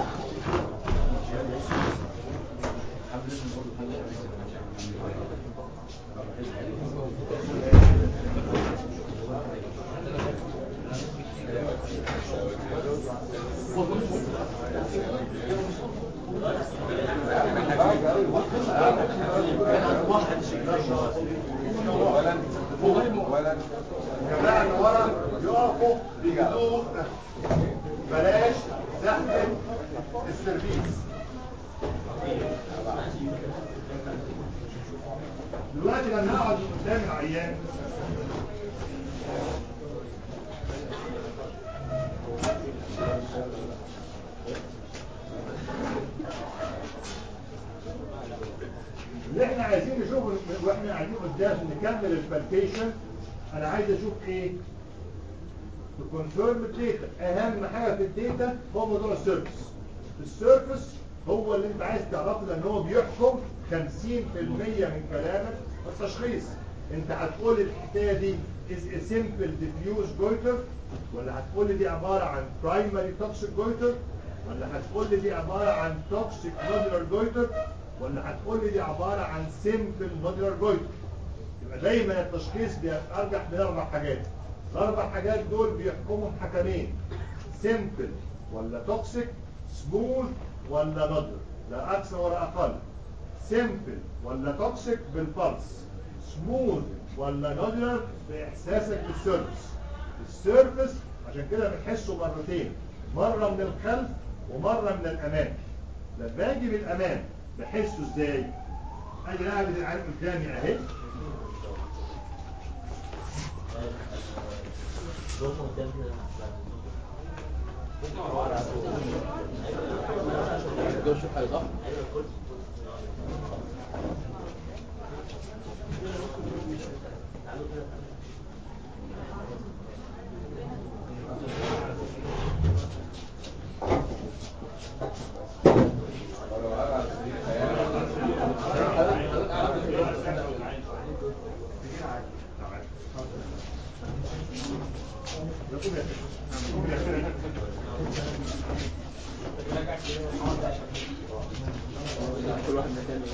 ولا الجماعة اللي ورا يقفوا بهدوء بلاش زحمة السيرفيس دلوقتي لما اقعد قدام العيان اللي احنا عايزين نشوفه واحنا قاعدين قدام نكمل البالبيشن انا عايز اشوف ايه تكونفيرم الداتا اهم حاجه في الداتا هو موضوع السيرفس السيرفس هو اللي انت عايز تعرفه لان هو بيحكم 50% من كلامك والتشخيص انت هتقول الحكايه دي is a simple diffuse goiter ولا هتقول لي دي عباره عن primary toxic goiter ولا هتقول لي دي عباره عن toxic nodular goiter ولا هتقول لي دي عباره عن simple nodular goiter يبقى دايما التشخيص بيرجح لاربع حاجات الاربع حاجات دول بيحكموا حكمين سيمبل ولا توكسيك سموث ولا نودر لا اكثر ولا اقل سيمبل ولا توكسيك بالبلس سموث ولا نودر باحساسك بالسيرفس السيرفس عشان كده بنحسه مرتين مره من الخلف ومره من الامام لما اجي من الامام بحسه ازاي ادي قاعد العين قدامي اهي دول قدام كده دول شوف حاجه صح ولو قال على السرير هيعمل كل واحد مكانه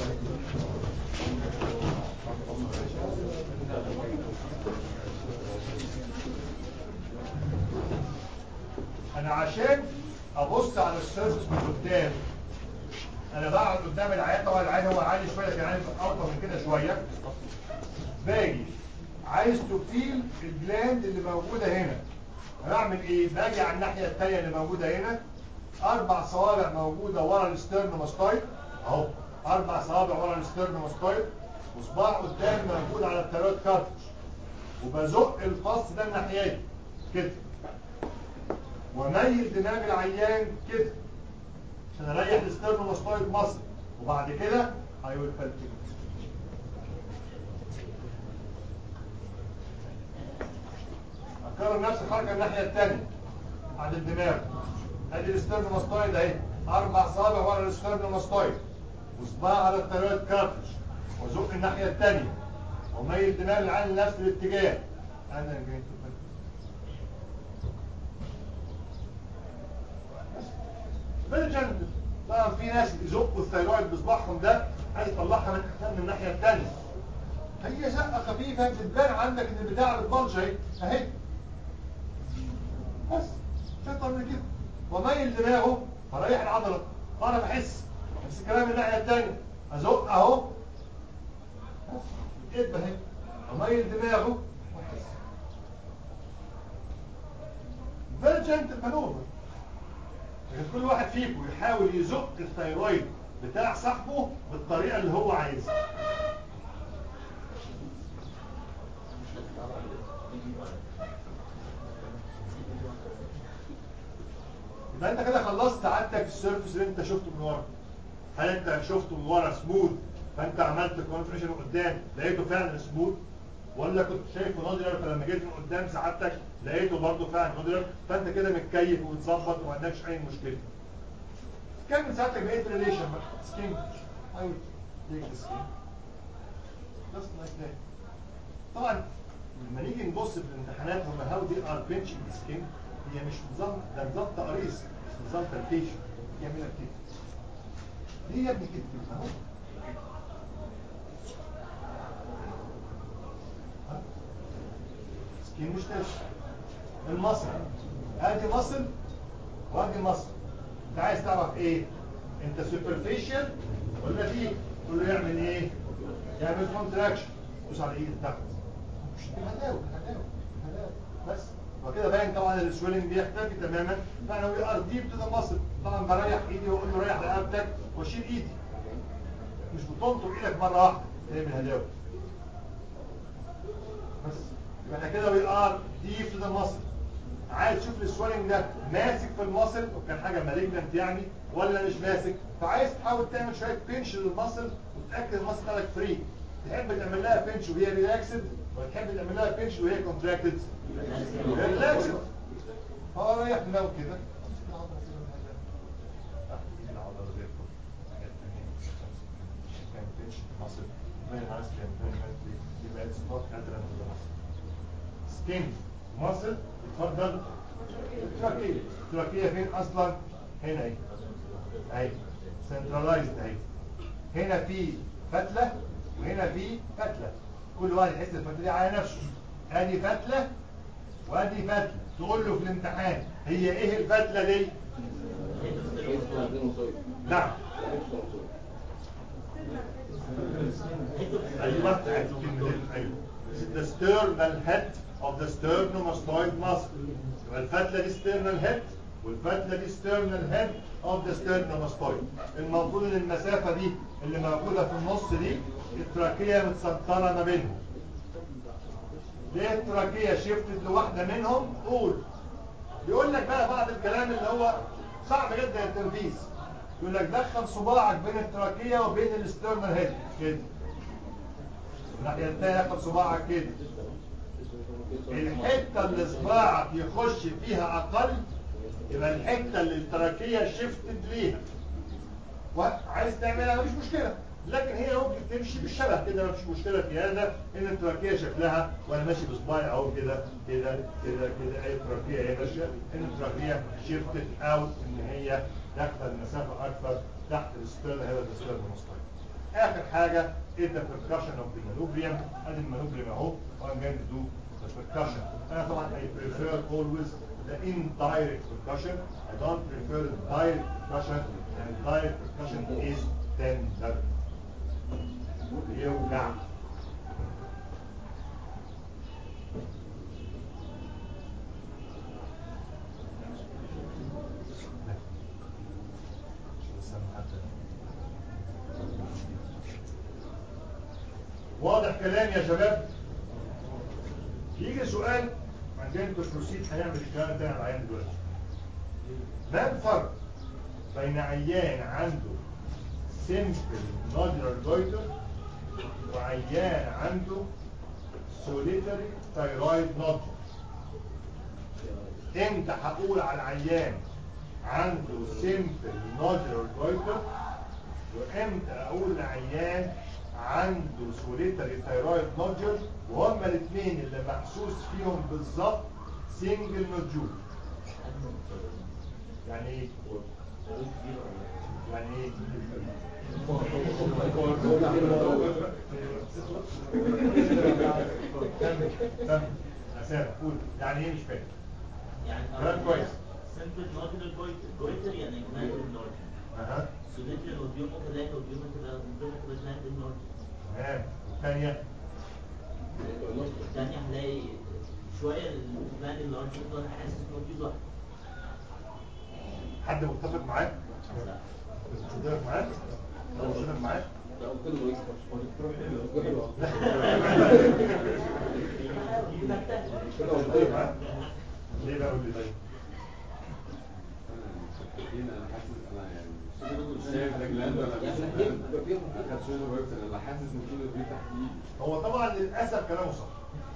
انا عشان ابص على السيرفس من قدام انا بقعد قدام العيان طبعا العيان هو عالي شويه كان عالي اوطى من كده شويه باجي عايز تبتيل الجلاند اللي موجوده هنا هعمل ايه باجي على الناحيه الثانيه اللي موجوده هنا اربع صوابع موجوده ورا السترنوماستويد اهو اربع صوابع ورا السترنوماستويد وصباع قدام موجود على الثلاث كارتج وبزق الفص ده الناحيه كده وميل دماغ العيان كده عشان اريح السترنوماستويد مصر وبعد كده هيقول فلتين اكرر نفس الحركه الناحيه الثانيه عند الدماغ ادي السترنوماستويد اهي اربع صابع ورا السترنوماستويد وصباع على الثلاث كارتج وزق الناحيه الثانيه وميل دماغ العين لنفس الاتجاه انا جاي فيرجن طبعا في ناس يزقوا الثيرويد بصباعهم ده عايز يطلعها من من الناحيه الثانيه هي زقه خفيفه بتبان عندك ان البتاع بتبلج اهي اهي بس مش اكتر من كده وميل دماغه فريح العضله فانا بحس بس الكلام من الناحيه الثانيه ازق اهو بس ايه اهي وميل دماغه واحس فيرجنت المانوفر لكن كل واحد فيكم يحاول يزق الثيرويد بتاع صاحبه بالطريقه اللي هو عايزها يبقى انت كده خلصت عادتك السيرفس اللي انت شفته من ورا هل انت شفته من ورا سموث فانت عملت كونفريشن قدام لقيته فعلا سموث ولا كنت شايفه نودلر فلما جيت من قدام سعادتك لقيته برضه فعلا نودلر فانت كده متكيف ومتظبط وما عندكش اي مشكله كمل ساعتك بقيه ريليشن بقى سكين I will take the skin just like that طبعا لما نيجي نبص في الامتحانات هم هاو دي ار بنشنج سكين هي مش نظام ده نظام تقريص مش نظام تلفيشن يعملها كده ليه يا ابني كده اهو سكين مش تلفيشن المصل ادي مصل وادي مصل انت عايز تعرف ايه انت سوبرفيشال ولا دي تقول له يعمل ايه يعمل كونتراكشن دوس على ايد تحت مش هداوي هداوي هداوي بس وكده باين طبعا السويلنج بيختفي تماما فانا وي ار ديب تو ذا ماسل طبعا بريح ايدي واقول له ريح رقبتك واشيل ايدي مش بتنطر ايدك مره واحده تعمل هداوي بس يبقى احنا كده وي ار ديب تو ذا ماسل عايز تشوف السويلنج ده ماسك في الماسل وكان حاجه مالجنت يعني ولا مش ماسك فعايز تحاول تعمل شويه بنش للماسل وتتاكد الماسل بتاعتك فري تحب تعمل لها بنش وهي ريلاكسد ولا تحب تعمل لها بنش وهي كونتراكتد ريلاكسد هو ريح دماغه كده سكين مصل اتفضل التراكية التراكية فين اصلا هنا اهي اهي سنترلايزد اهي هنا في فتلة وهنا في فتلة كل واحد يحس الفتلة دي على نفسه ادي فتلة وادي فتلة تقول له في الامتحان هي ايه الفتلة دي نعم ايوه ايوه the sternal head of the sternomastoid muscle يبقى الفتلة دي sternal head والفتلة دي sternal head of the sternomastoid المفروض ان المسافة دي اللي موجودة في النص دي التراكية متسنطرة ما بينهم ليه التراكية شفتت لواحدة منهم قول يقول لك بقى بعض الكلام اللي هو صعب جدا التنفيذ يقول لك دخل صباعك بين التراكية وبين السترنال هيد كده الناحية الثانية دخل صباعك كده الحتة اللي صباعك يخش فيها أقل يبقى الحتة اللي التراكية شفتت ليها وعايز تعملها مش مشكلة لكن هي ممكن تمشي بالشبه كده مفيش مشكلة في هذا ان التراكية شكلها وانا ماشي بصباعي اهو كده كده كده كده اي تراكية هي ماشية ان التراكية شفتت او ان هي داخله المسافة اكثر تحت الستيرن هذا الستيرن المستقيم اخر حاجة is the percussion of the manubrium ادي المانوبريم اهو وام جاي تو the percussion انا طبعا I prefer always the indirect percussion I don't prefer the direct percussion and direct percussion is tender يوجع واضح كلام يا شباب يجي سؤال عشان تبروسيد هنعمل الكلام ده على العيان دلوقتي ما الفرق بين عيان عنده سيمبل نودولار جويتر وعيان عنده سوليتري ثايرويد نودولار امتى هقول على العيان عنده سيمبل نودولار جويتر وامتى اقول لعيان عنده سوليتري ثايرويد نودول وهما الاثنين اللي محسوس فيهم بالظبط سنجل نودول يعني ايه يعني ايه كمل كمل اسامه قول يعني ايه مش فاهم يعني كلام كويس سنتر نودولار جويتر جويتر يعني جلاند النورد اها سوليتري نوديوم وكذلك نوديوم تبقى نوديوم تبقى جلاند النورد تمام الثانيه الثانية هلاقي شوية الجلاند النورد تفضل حاسس نوديوم واحد حد متفق معاك؟ لا متفق معاك؟ لو متفق معاك؟ متفق معاك؟ ليه بقى قول لي طيب؟ انا حاسس انا يعني مش شايف ده جلاند ولا مش جلاند اخد شويه وقفت انا حاسس ان في نوبيل تحت ايدي هو طبعا للاسف كلامه صح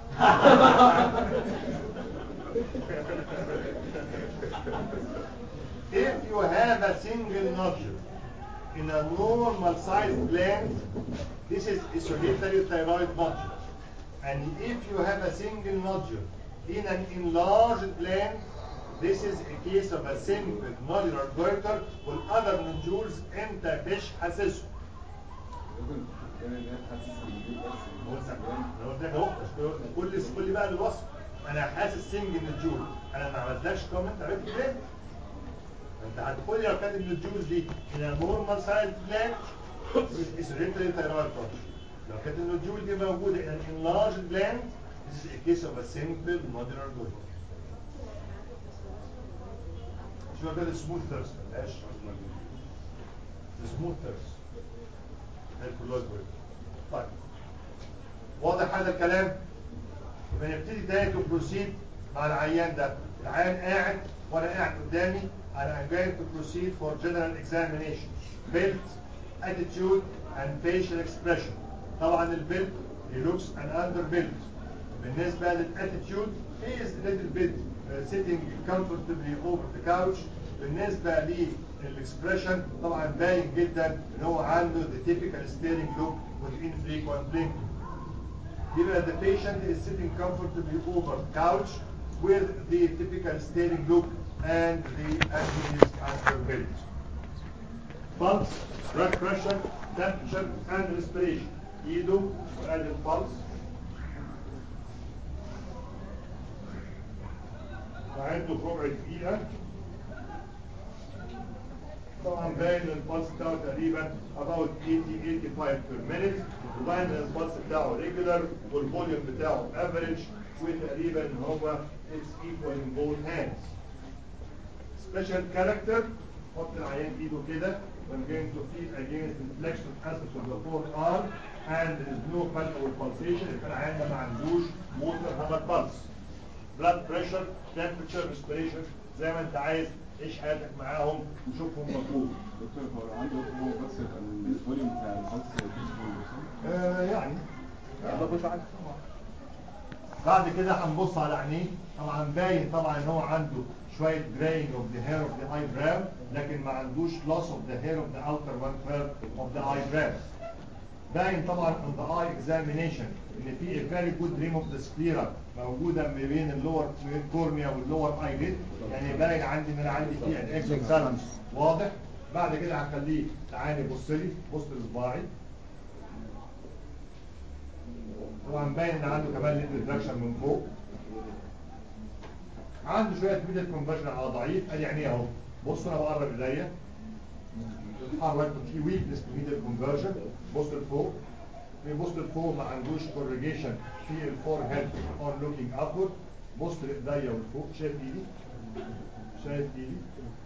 if you have a single nodule in a normal sized gland this is a solitary thyroid nodule and if you have a single nodule in an enlarged gland this is a case of a simple nodular goiter والother nodules انت مش حاسسهم ممكن تكون ان انا حاسس ان دي بس انا قلت لك اهو بس كل كل بقى الوصف انا حاسس سنج من الجول انا ما عملتلكش كومنت عرفت ليه؟ انت هتقول لي لو كانت من الجولز دي in a normal sized gland is hereditary thyroid problem لو كانت النوديول دي موجوده in an enlarged gland this is a case of a simple nodular goiter شو ده السموث ثيرست ملهاش السموث ثيرست الكلوز طيب واضح هذا الكلام يبقى نبتدي تاني تو بروسيد مع العيان ده العيان قاعد وانا قاعد قدامي انا I'm going to proceed for general examination build attitude and facial expression طبعا البيلد he looks an under build بالنسبة للاتيتيود he is a little bit uh, sitting comfortably over the couch بالنسبة للاكسبريشن طبعا باين جدا ان هو عنده the typical staring look with infrequent blinking Here the patient is sitting comfortably over couch with the typical staring look and the abdomen is underbuilt. Pulse, blood pressure, temperature and respiration. ايده وادي البلس وعنده في ربع دقيقة طبعا باين البلس بتاعه تقريبا about 80 85 per minute وباين البلس بتاعه regular والفوليوم بتاعه average وتقريبا هو it's equal in both hands special character حط العيان ايده كده I'm going to feel against the flexion aspect of the forearm and there is no palpable pulsation يبقى العيان ده ما عندوش motor hammer pulse blood pressure temperature respiration زي ما انت عايز عيش حياتك معاهم وشوفهم مطلوب دكتور هو عنده هو بس يبقى الفوليوم بتاع البلس بيسبول آه يعني بعد كده هنبص على عينيه طبعا باين طبعا ان هو عنده شويه graying of the hair of the eyebrow لكن ما عندوش loss of the hair of the outer one third of the eyebrow باين طبعا on the eye examination ان في a very good rim of the sclera موجوده ما بين اللور كورنيا واللور ايليد يعني باين عندي ان انا عندي في ان اكسوثالاموس واضح بعد كده هخليه تعالى بص لي بص لصباعي طبعا باين ان عنده كمان ليد ريدكشن من فوق عنده شويه ميدل كونفرجن على ضعيف ادي عينيه اهو بص انا بقرب ايديا اتحرك في ويكنس في ميدل كونفرجن بص لفوق في بص لفوق ما عندوش كورجيشن في الفور هيد اون لوكينج ابورد بص لايديا ولفوق شايف ايدي شايف ايدي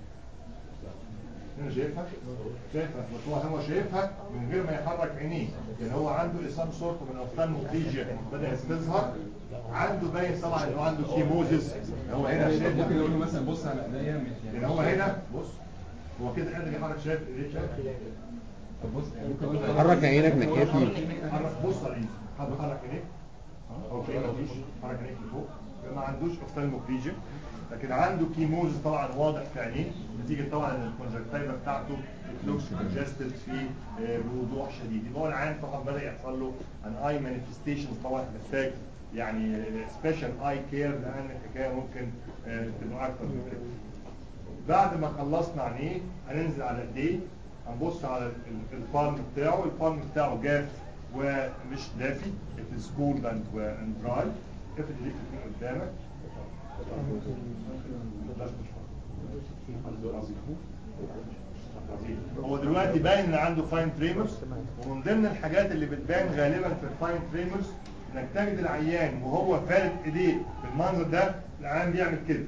هنا شايفها شايفها بس هو هو شايفها من غير ما يحرك عينيه يعني هو عنده سام سورت من اوفتالموبليجيا بدات تظهر عنده باين طبعا انه عنده كيموزيس هو هنا ممكن شايفها اقول له مثلا بص على ايديا مش يعني هو هنا بص هو كده قادر يحرك شايف ايديه شايف طب بص يعني ممكن اقول له حرك عينك ناحيتي حرك بص على ايدي حرك حرك عينيك اوكي مفيش حرك عينيك لفوق ما عندوش اوفتالموبليجيا لكن عنده كيموز طبعا واضح في عينيه نتيجه طبعا ان الكونجكتيفا بتاعته لوكس كونجستد في آه، بوضوح شديد يبقى هو العين طبعا بدا يحصل له ان اي مانيفستيشن طبعا محتاج يعني سبيشال اي كير لان الحكايه ممكن آه، تبقى اكتر من كده بعد ما خلصنا عينيه هننزل على ايديه هنبص على ال- ال- البالم بتاعه البالم بتاعه جاف ومش دافي it is cool and and dry افرد ايديك الاثنين قدامك عظيم. هو دلوقتي باين ان عنده فاين تريمرز ومن ضمن الحاجات اللي بتبان غالبا في الفاين تريمرز انك تجد العيان وهو فارد ايديه بالمنظر ده العيان بيعمل كده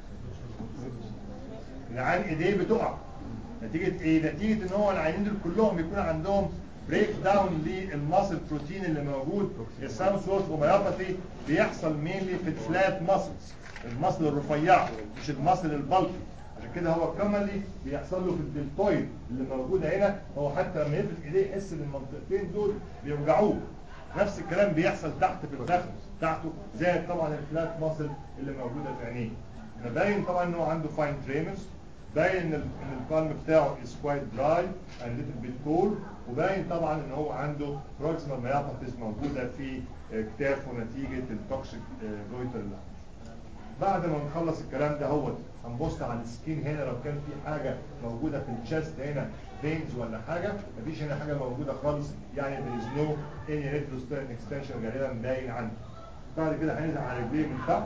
العيان ايديه بتقع نتيجة ايه؟ نتيجة ان هو العيانين دول كلهم بيكون عندهم بريك داون للماسل بروتين اللي موجود السام سورس هوميوباثي بيحصل مينلي في الفلات ماسلز الماسل الرفيعة مش الماسل البلقي عشان كده هو كومنلي بيحصل له في الدلتويد اللي موجودة هنا هو حتى لما يفرد ايديه يحس ان المنطقتين دول بيوجعوه نفس الكلام بيحصل تحت في الفخذ بتاعته زائد طبعا الفلات ماسل اللي موجودة في عينيه باين طبعا انه عنده فاين تريمرز باين ان ال- ان البالم بتاعه is quite dry and little bit cool وباين طبعا ان هو عنده proximal myopathies موجوده في آه، كتافه نتيجه التوكسيك جويتر اللي عنده. بعد ما نخلص الكلام ده هو هنبص على السكين هنا لو كان في حاجه موجوده في الشست هنا فينز ولا حاجه مفيش هنا حاجه موجوده خالص يعني there is no any retrosternal extension غالبا باين عنده. بعد كده هننزل على رجليه من تحت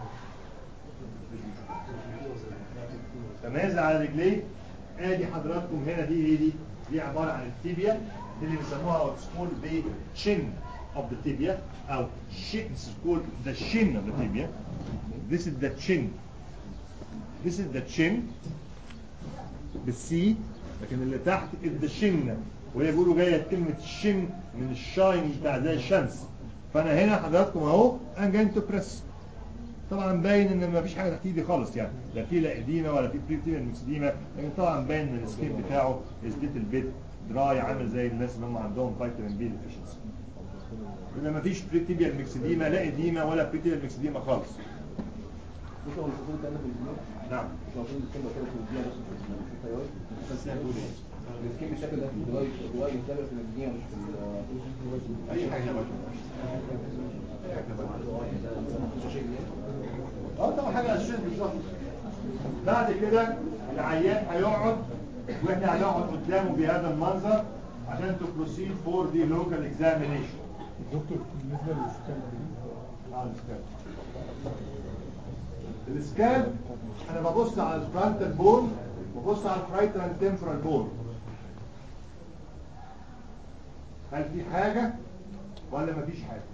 تميز على رجليه ادي حضراتكم هنا دي ايه دي دي عباره عن التيبيا دي اللي بيسموها او سمول the chin of the tibia او shin this is called the shin of the tibia this is the chin this is the chin بالسي لكن اللي تحت is the shin وهي بيقولوا جايه كلمه الشن من الشاين بتاع زي الشمس فانا هنا حضراتكم اهو I'm going to press طبعا باين ان ما فيش حاجه تحت ايدي خالص يعني لا في لا اديمه ولا في بريتيريال ميكسديما لكن طبعا باين ان السكين بتاعه از ليتل بيت دراي عامل زي الناس اللي هم عندهم فيتامين بي ديفيشنسي يبقى ما فيش بريتيريال ميكسديما لا اديمه ولا بريتيريال ميكسديما خالص مش هو المفروض ده انا في الفيديو نعم مش المفروض الكلمه كده في الفيديو بس في التيار بس يعني بقول ايه السكين بالشكل ده في الدواي الدواي يعتبر في الفيديو مش في اي حاجه بقى اه طبعا حاجه اساسيه بالظبط بعد كده العيان هيقعد واحنا هنقعد قدامه بهذا المنظر عشان تبروسيد فور دي لوكال اكزامينيشن دكتور بالنسبه للسكان اه السكان السكان انا ببص على الفرونتال بون وببص على الفرايتال تمبرال بون هل في حاجه ولا مفيش حاجه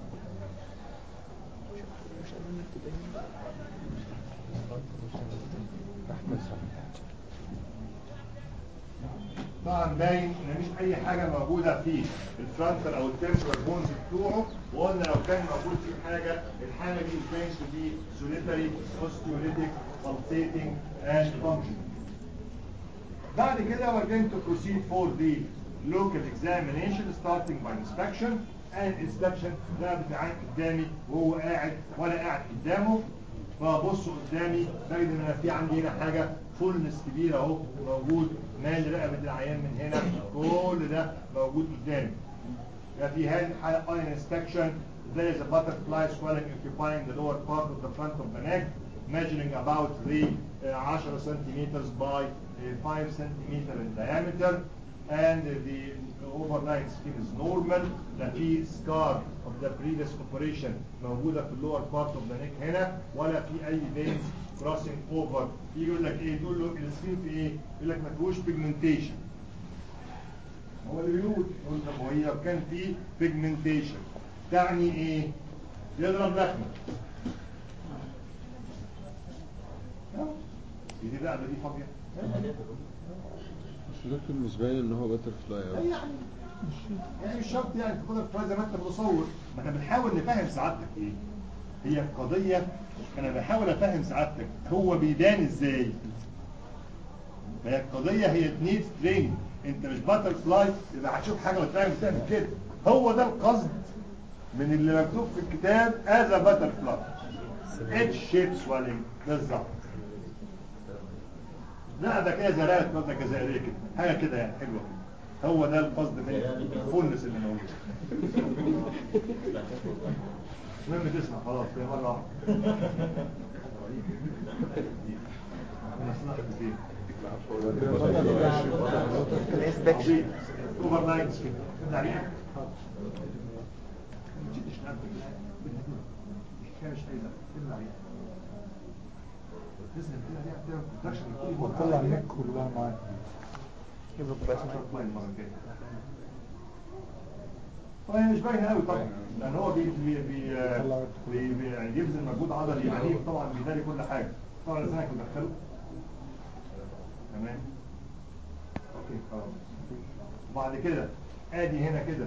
طبعا باين ان مفيش اي حاجه موجوده في الفرونتال او التمبرال بونز بتوعه وقلنا لو كان موجود في حاجه الحاجه دي باين to be solitary osteolytic pulsating and functioning بعد كده we're going to proceed for the local examination starting by inspection and inspection ده بتاعي قدامي وهو قاعد وانا قاعد قدامه فبص قدامي بجد ان انا في عندي هنا حاجه فولنس كبيره اهو موجود مال رقبه العيان من هنا كل ده موجود قدامي يبقى في هذه الحاله on inspection there is a butterfly swelling occupying the lower part of the front of the neck measuring about the uh, 10 centimeters by uh, 5 centimeter in diameter and the overnight skin is normal لا في scar of the previous operation موجودة في اللور part of the neck هنا ولا في أي veins crossing over يجي يقول لك إيه تقول له السكين في إيه؟ يقول لك ما فيهوش pigmentation هو اللي بيقول يقول طب هو هي لو كان في pigmentation تعني إيه؟ يضرب لكمة دي بقى دي فاضية بس دكتور مش باين ان هو باتر فلاي يعني يعني مش شرط يعني تقدر تراي زي ما انت متصور ما احنا بنحاول نفهم سعادتك ايه هي القضية انا بحاول افهم سعادتك هو بيبان ازاي فهي القضية هي اتنين سترينج انت مش باتر فلاي يبقى هتشوف حاجة وتلاقي بتعمل كده هو ده القصد من اللي مكتوب في الكتاب از باتر فلاي اتش شيب سوالينج بالظبط لا ده كده زرعت نقطة جزائرية كده حاجة كده يعني حلوة كده هو ده القصد من الفولنس اللي موجود المهم تسمع خلاص هي مرة واحدة مصلحة الدين الانسبكشن اوفر نايت كده تبدا عليها ما تشدش نفسك مش كامش اي لا تبدا عليها تسلم كده عليها بتعمل كونتراكشن لكل مرة طلع النك كلها معاك جيب له كوبايه هتروح ميه المرة الجاية طيب مش باينه قوي طبعا لان هو بي بي بي بي بي يعني بيبذل مجهود عضلي عنيف طبعا بيداري كل حاجه طبعا لسانك مدخله تمام اوكي خلاص وبعد كده ادي هنا كده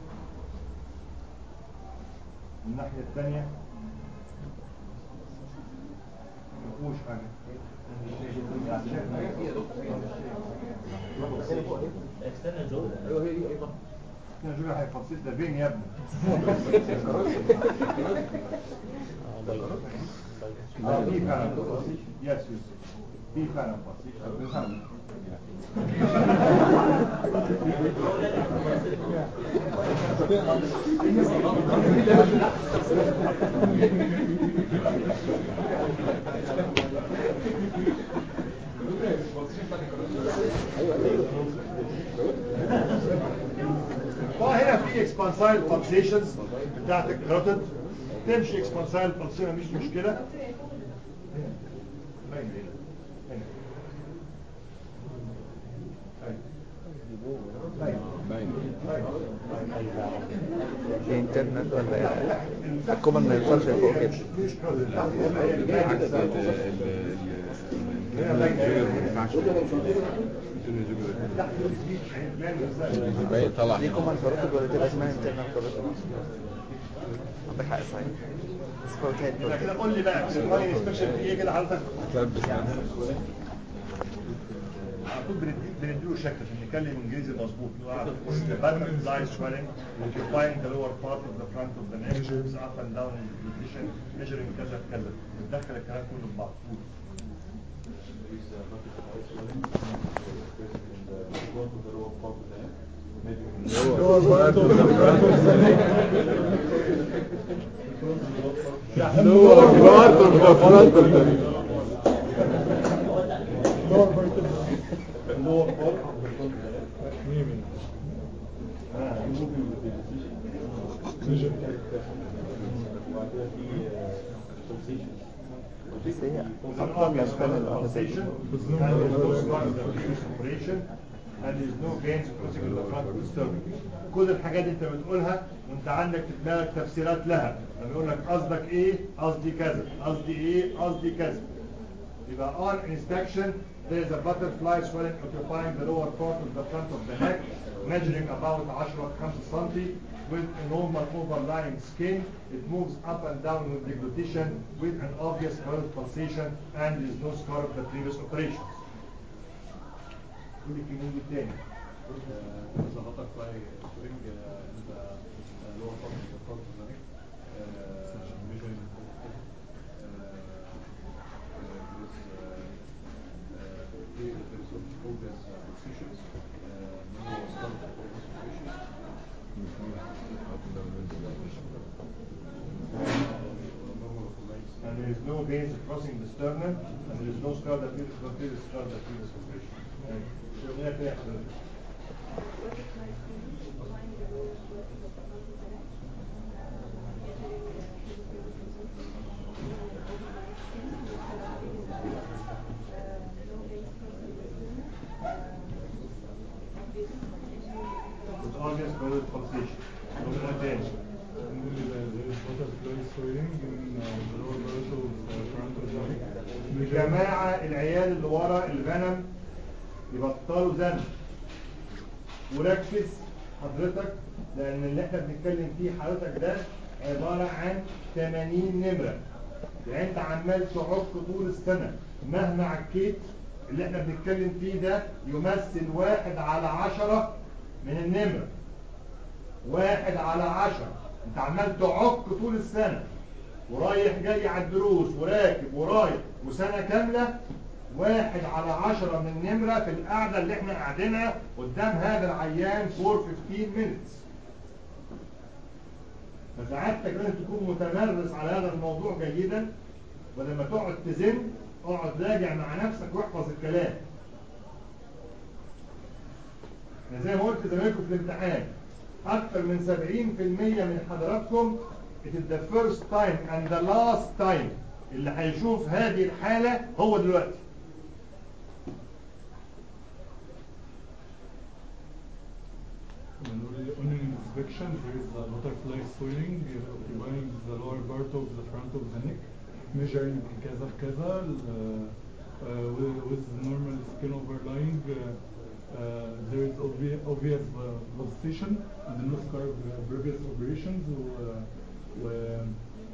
من الناحيه الثانيه ما فيهوش حاجه استنى جوه انا شوف هيفصل ده فين يا ابني اه في فعلا يس يس في فعلا فصيل فهنا في اكسبانسايل بالسيشنز بتاعت الكروتد تمشي اكسبانسايل بالسيشن مش مشكله هنا. باين هنا. هنا. باين. باين باين. دي انترنت ولا ايه الكومن ما يوصلش لفوق كده مش كروتد لا هي باين عكس كده. ال- ال- ال- هنا باين الجوجر ما هنا. ينفعش الدنيا جوجر تحت السبيش باين ازاي. باين طلع دي كومن كاروتيد ولا تبقى اسمها انترنت كاروتيد عندك حق صحيح بس هو تاني يبقى كده قول لي بقى في الفاين انسبكشن في ايه كده حضرتك تلبس نفسك على طول بندي- بنديله شكل عشان نتكلم انجليزي مظبوط the butterfly swelling occupying the lower part of the front of the neck moves up and down in the position measuring كذا في كذا بتدخل الكلام كله في بعض بس هي There's an افضل obvious لو كان pulsation الأوبوزيت. and there's no scar of the previous operation and there's no veins crossing the front of the sternum. كل الحاجات دي انت بتقولها وانت عندك في دماغك تفسيرات لها لما يقول لك قصدك ايه قصدي كذا قصدي ايه قصدي كذا يبقى on inspection there is a butterfly swelling occupying the lower part of the front of the neck measuring about 10 5 cm with a normal overlying skin it moves up and down with deglutition with an obvious current pulsation and there is no scar of the previous operations كل الكلمين دي تاني the butterfly spring uh, in the uh, lower part of the front of the neck, uh, measuring uh, uh, there is uh, uh, there there is obvious uh, pulsations, uh, no scar of the pulsations. Normal occurrence. and there is no veins crossing the sternum and there is no scar that previous previous scar that previous operation. شغلنا كده يا حضرتك. Obvious closed pulsation. قلنا تاني. There is butterfly swelling in uh, the lower part of the front of the neck. جماعة العيال اللي ورا الغنم يبطلوا زن وركز حضرتك لأن اللي احنا بنتكلم فيه حضرتك ده عبارة عن 80 نمرة يعني انت عمال تعك طول السنة مهما عكيت اللي احنا بنتكلم فيه ده يمثل واحد على عشرة من النمرة واحد على عشرة انت عمال تعك طول السنة ورايح جاي على الدروس وراكب ورايح وسنة كاملة واحد على عشرة من النمرة في القعدة اللي احنا قاعدينها قدام هذا العيان فور 15 minutes فسعادتك لازم تكون متمرس على هذا الموضوع جيدا ولما تقعد تزن اقعد راجع مع نفسك واحفظ الكلام يعني زي ما قلت زمايلكم في الامتحان اكثر من 70% من حضراتكم it is the first time and the last time اللي هيشوف هذه الحالة هو دلوقتي And only on an inspection, there is a butterfly swelling uh, occupying the lower part of the front of the neck, measuring كذا في كذا uh, uh, with, with normal skin overlying. Uh, uh, there is obvious, obvious uh, pulsation and no scar of uh, previous operations. Uh, uh,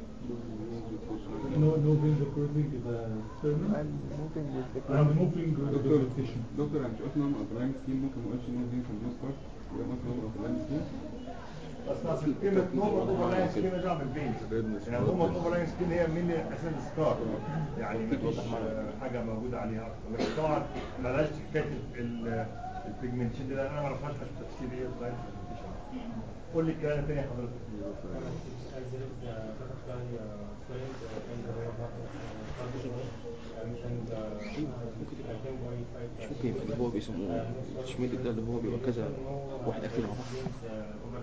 no, no veins crossing the sternum. And moving with the And moving with the دكتور pulsation. دكتور انا مش قلت ان هم اوبلاين سكين ممكن ما اقولش ان هو فين في النص كارت يبقى ممكن هم اوبلاين سكين بس اصل كلمة نوبل اوفرلاين سكين رجع من البيت يعني نوبل اوفرلاين سكين هي من اساس السكار يعني مفيش آه، حاجة موجودة عليها اكتر لكن طبعا بلاش حكاية ال- البيجمنتيشن دي لان انا ما اعرفهاش في التفسير ايه اوفرلاين بيجمنتيشن قول لي الكلام التاني حضرتك As there is uh, butterfly uh, swelling uh, in the lower part of uh, front of the neck, um, and uh, uh, 10.5 ممكن يبقى اللي هو بيسموه شميلي ده اللي هو بيبقى كذا واحد قافلين على بعض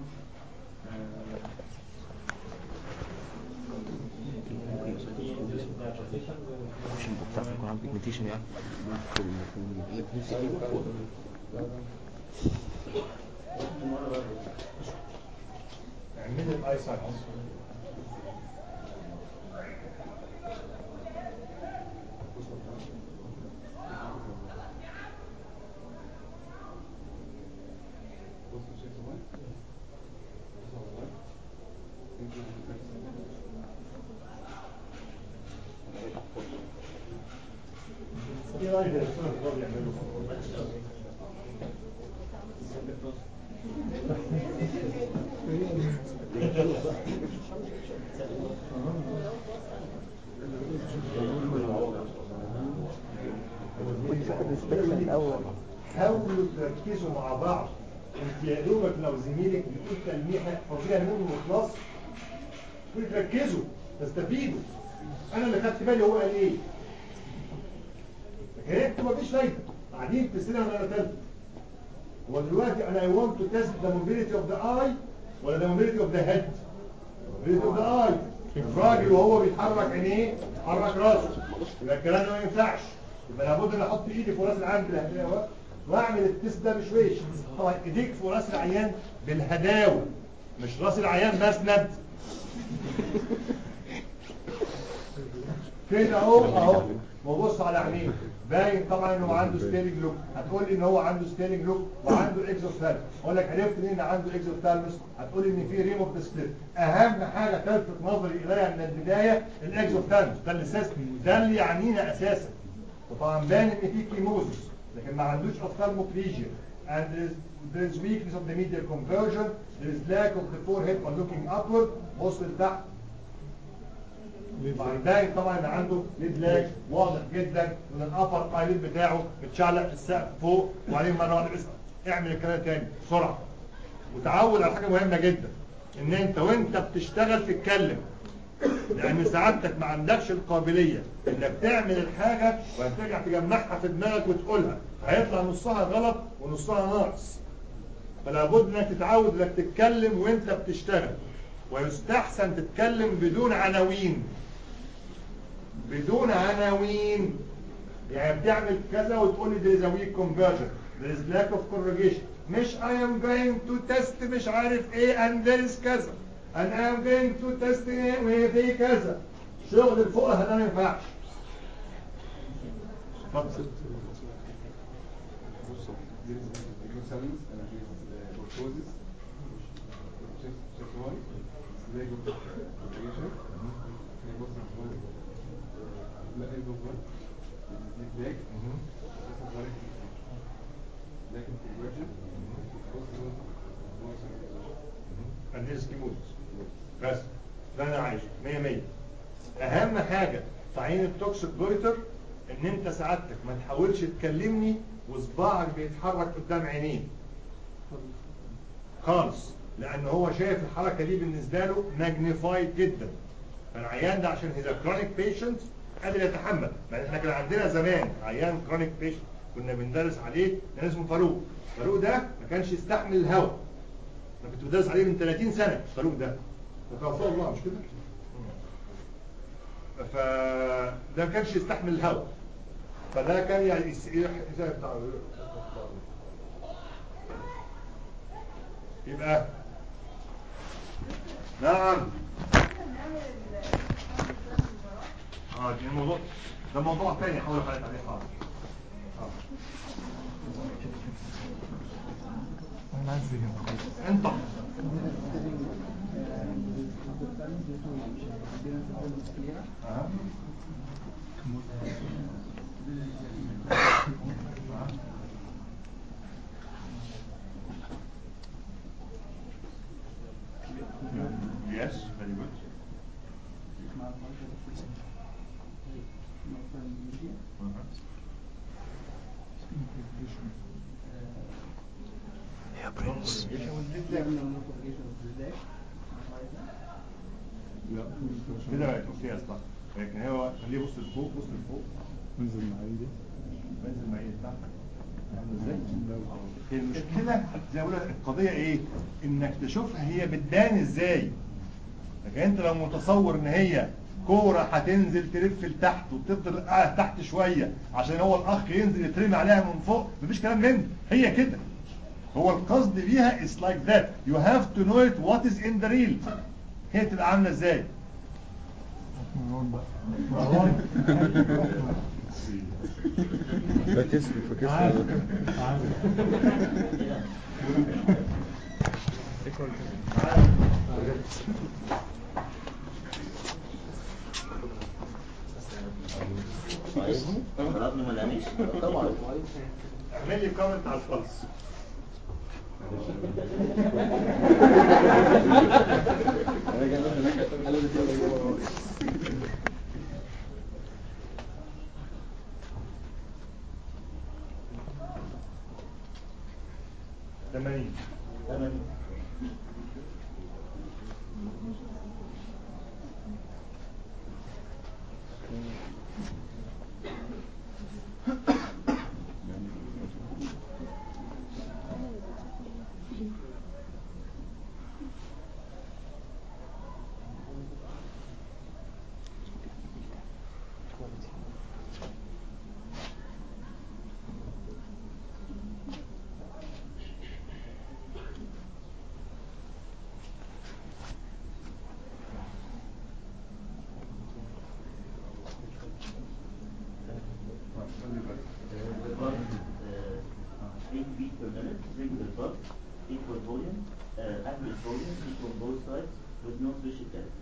ممكن مثلا يكون مش بتاع يكون عندك بيجمنتيشن يعني في ال- في نفس كده فوق اعمل لي الاي سايت ايه رايك يا استاذ الدكتور يعملوا ونشوف الانسبكشن الاول حاولوا تركزوا مع بعض انت يا دوبك لو زميلك بيقول تلميحه فظيع منه وخلاص تركزوا تستفيدوا انا اللي خدت بالي هو قال ايه لكن انتوا مفيش فايده قاعدين في سنه ولا ثالثه هو دلوقتي انا I want to test the mobility of the eye ولا the mobility of the head mobility of the eye الراجل وهو بيتحرك عينيه حرك راسه يبقى الكلام ده ما ينفعش يبقى لابد ان احط ايدي في راس العيان بالهداوه واعمل التست ده بشويش طبعا ايديك في راس العيان بالهداوه مش راس العيان مسند كده اهو اهو وبص على عينيه باين طبعا انه عنده ستيرنج لوك هتقول لي ان هو عنده ستيرنج لوك وعنده اكزوثالمس اقول لك عرفت منين ان عنده اكزوثالمس هتقول لي ان في ريم اوف سبليت اهم حاجه تلفت نظري اليها من البدايه الاكزوثالمس ده اللي اساس ده اللي يعنينا اساسا وطبعا باين ان في كيموزس لكن ما عندوش ophthalmic region and there is, there is weakness of the medial conversion there is lack of the forehead when looking upward بص لتحت باين طبعا ان عنده ليد لاج واضح جدا ان الابر ايليد بتاعه متشعلق في السقف فوق وبعدين مره واحده بس اعمل الكلام تاني بسرعه وتعود على حاجه مهمه جدا ان انت وانت بتشتغل تتكلم لان سعادتك ما عندكش القابليه انك تعمل الحاجه وترجع تجمعها في دماغك وتقولها هيطلع نصها غلط ونصها ناقص فلا بد انك تتعود انك تتكلم وانت بتشتغل ويستحسن تتكلم بدون عناوين بدون عناوين يعني بتعمل كذا وتقول لي there is a weak conversion there is lack of corrugation مش I am going to test مش عارف ايه and there is كذا and I am going to test ايه وفي كذا شغل الفقهاء ده ما ينفعش اتفضل Glucosamines and uh, glucoses, just, just one, leg of propagation, لا ايضا one, deep leg, just a very leg of conversion, and there is كيموز بس ده انا عايزه 100 100 اهم حاجه في عين التوكسيك جويتر ان انت سعادتك ما تحاولش تكلمني وصباعك بيتحرك قدام عينيه خالص لان هو شايف الحركه دي بالنسبه له ماجنيفايد جدا فالعيان ده عشان هيز كرونيك بيشنت قادر يتحمل يعني احنا كان عندنا زمان عيان كرونيك بيشنت كنا بندرس عليه كان اسمه فاروق فاروق ده ما كانش يستحمل الهواء انا كنت بدرس عليه من 30 سنه فاروق ده وتوفاه الله مش كده فده ما كانش يستحمل الهواء فده كان يعني يس- يح- زي بتاع يبقى نعم اه دي الموضوع ده موضوع تاني حاول احلت عليه حاضر آه. انا عايز انت أه. Yes, very good. Uh-huh. يا برنس لا كده بقت اوكي اصلا لكن هو خليه بص لفوق بص لفوق انزل معايا دي بنزل معايا بتاعتك عامل ازاي؟ هي المشكله زي ما بقول لك القضيه ايه؟ انك تشوفها هي بتبان ازاي؟ لكن انت لو متصور ان هي كوره هتنزل تلف لتحت وتفضل قاعد تحت شويه عشان هو الاخ ينزل يترمي عليها من فوق مفيش كلام من هي كده هو القصد بيها is like that you have to know it what is in the real هي تبقى عامله ازاي؟ مروان بقى مروان فاكسني فاكسني عارف عارف طلبنا ما لقانيش طبعا اعمل لي كومنت على الفلس ثمانين The pulse uh, 8 beats per minute, regular pulse, equal volume, uh, average volume, equal both sides, with no special test.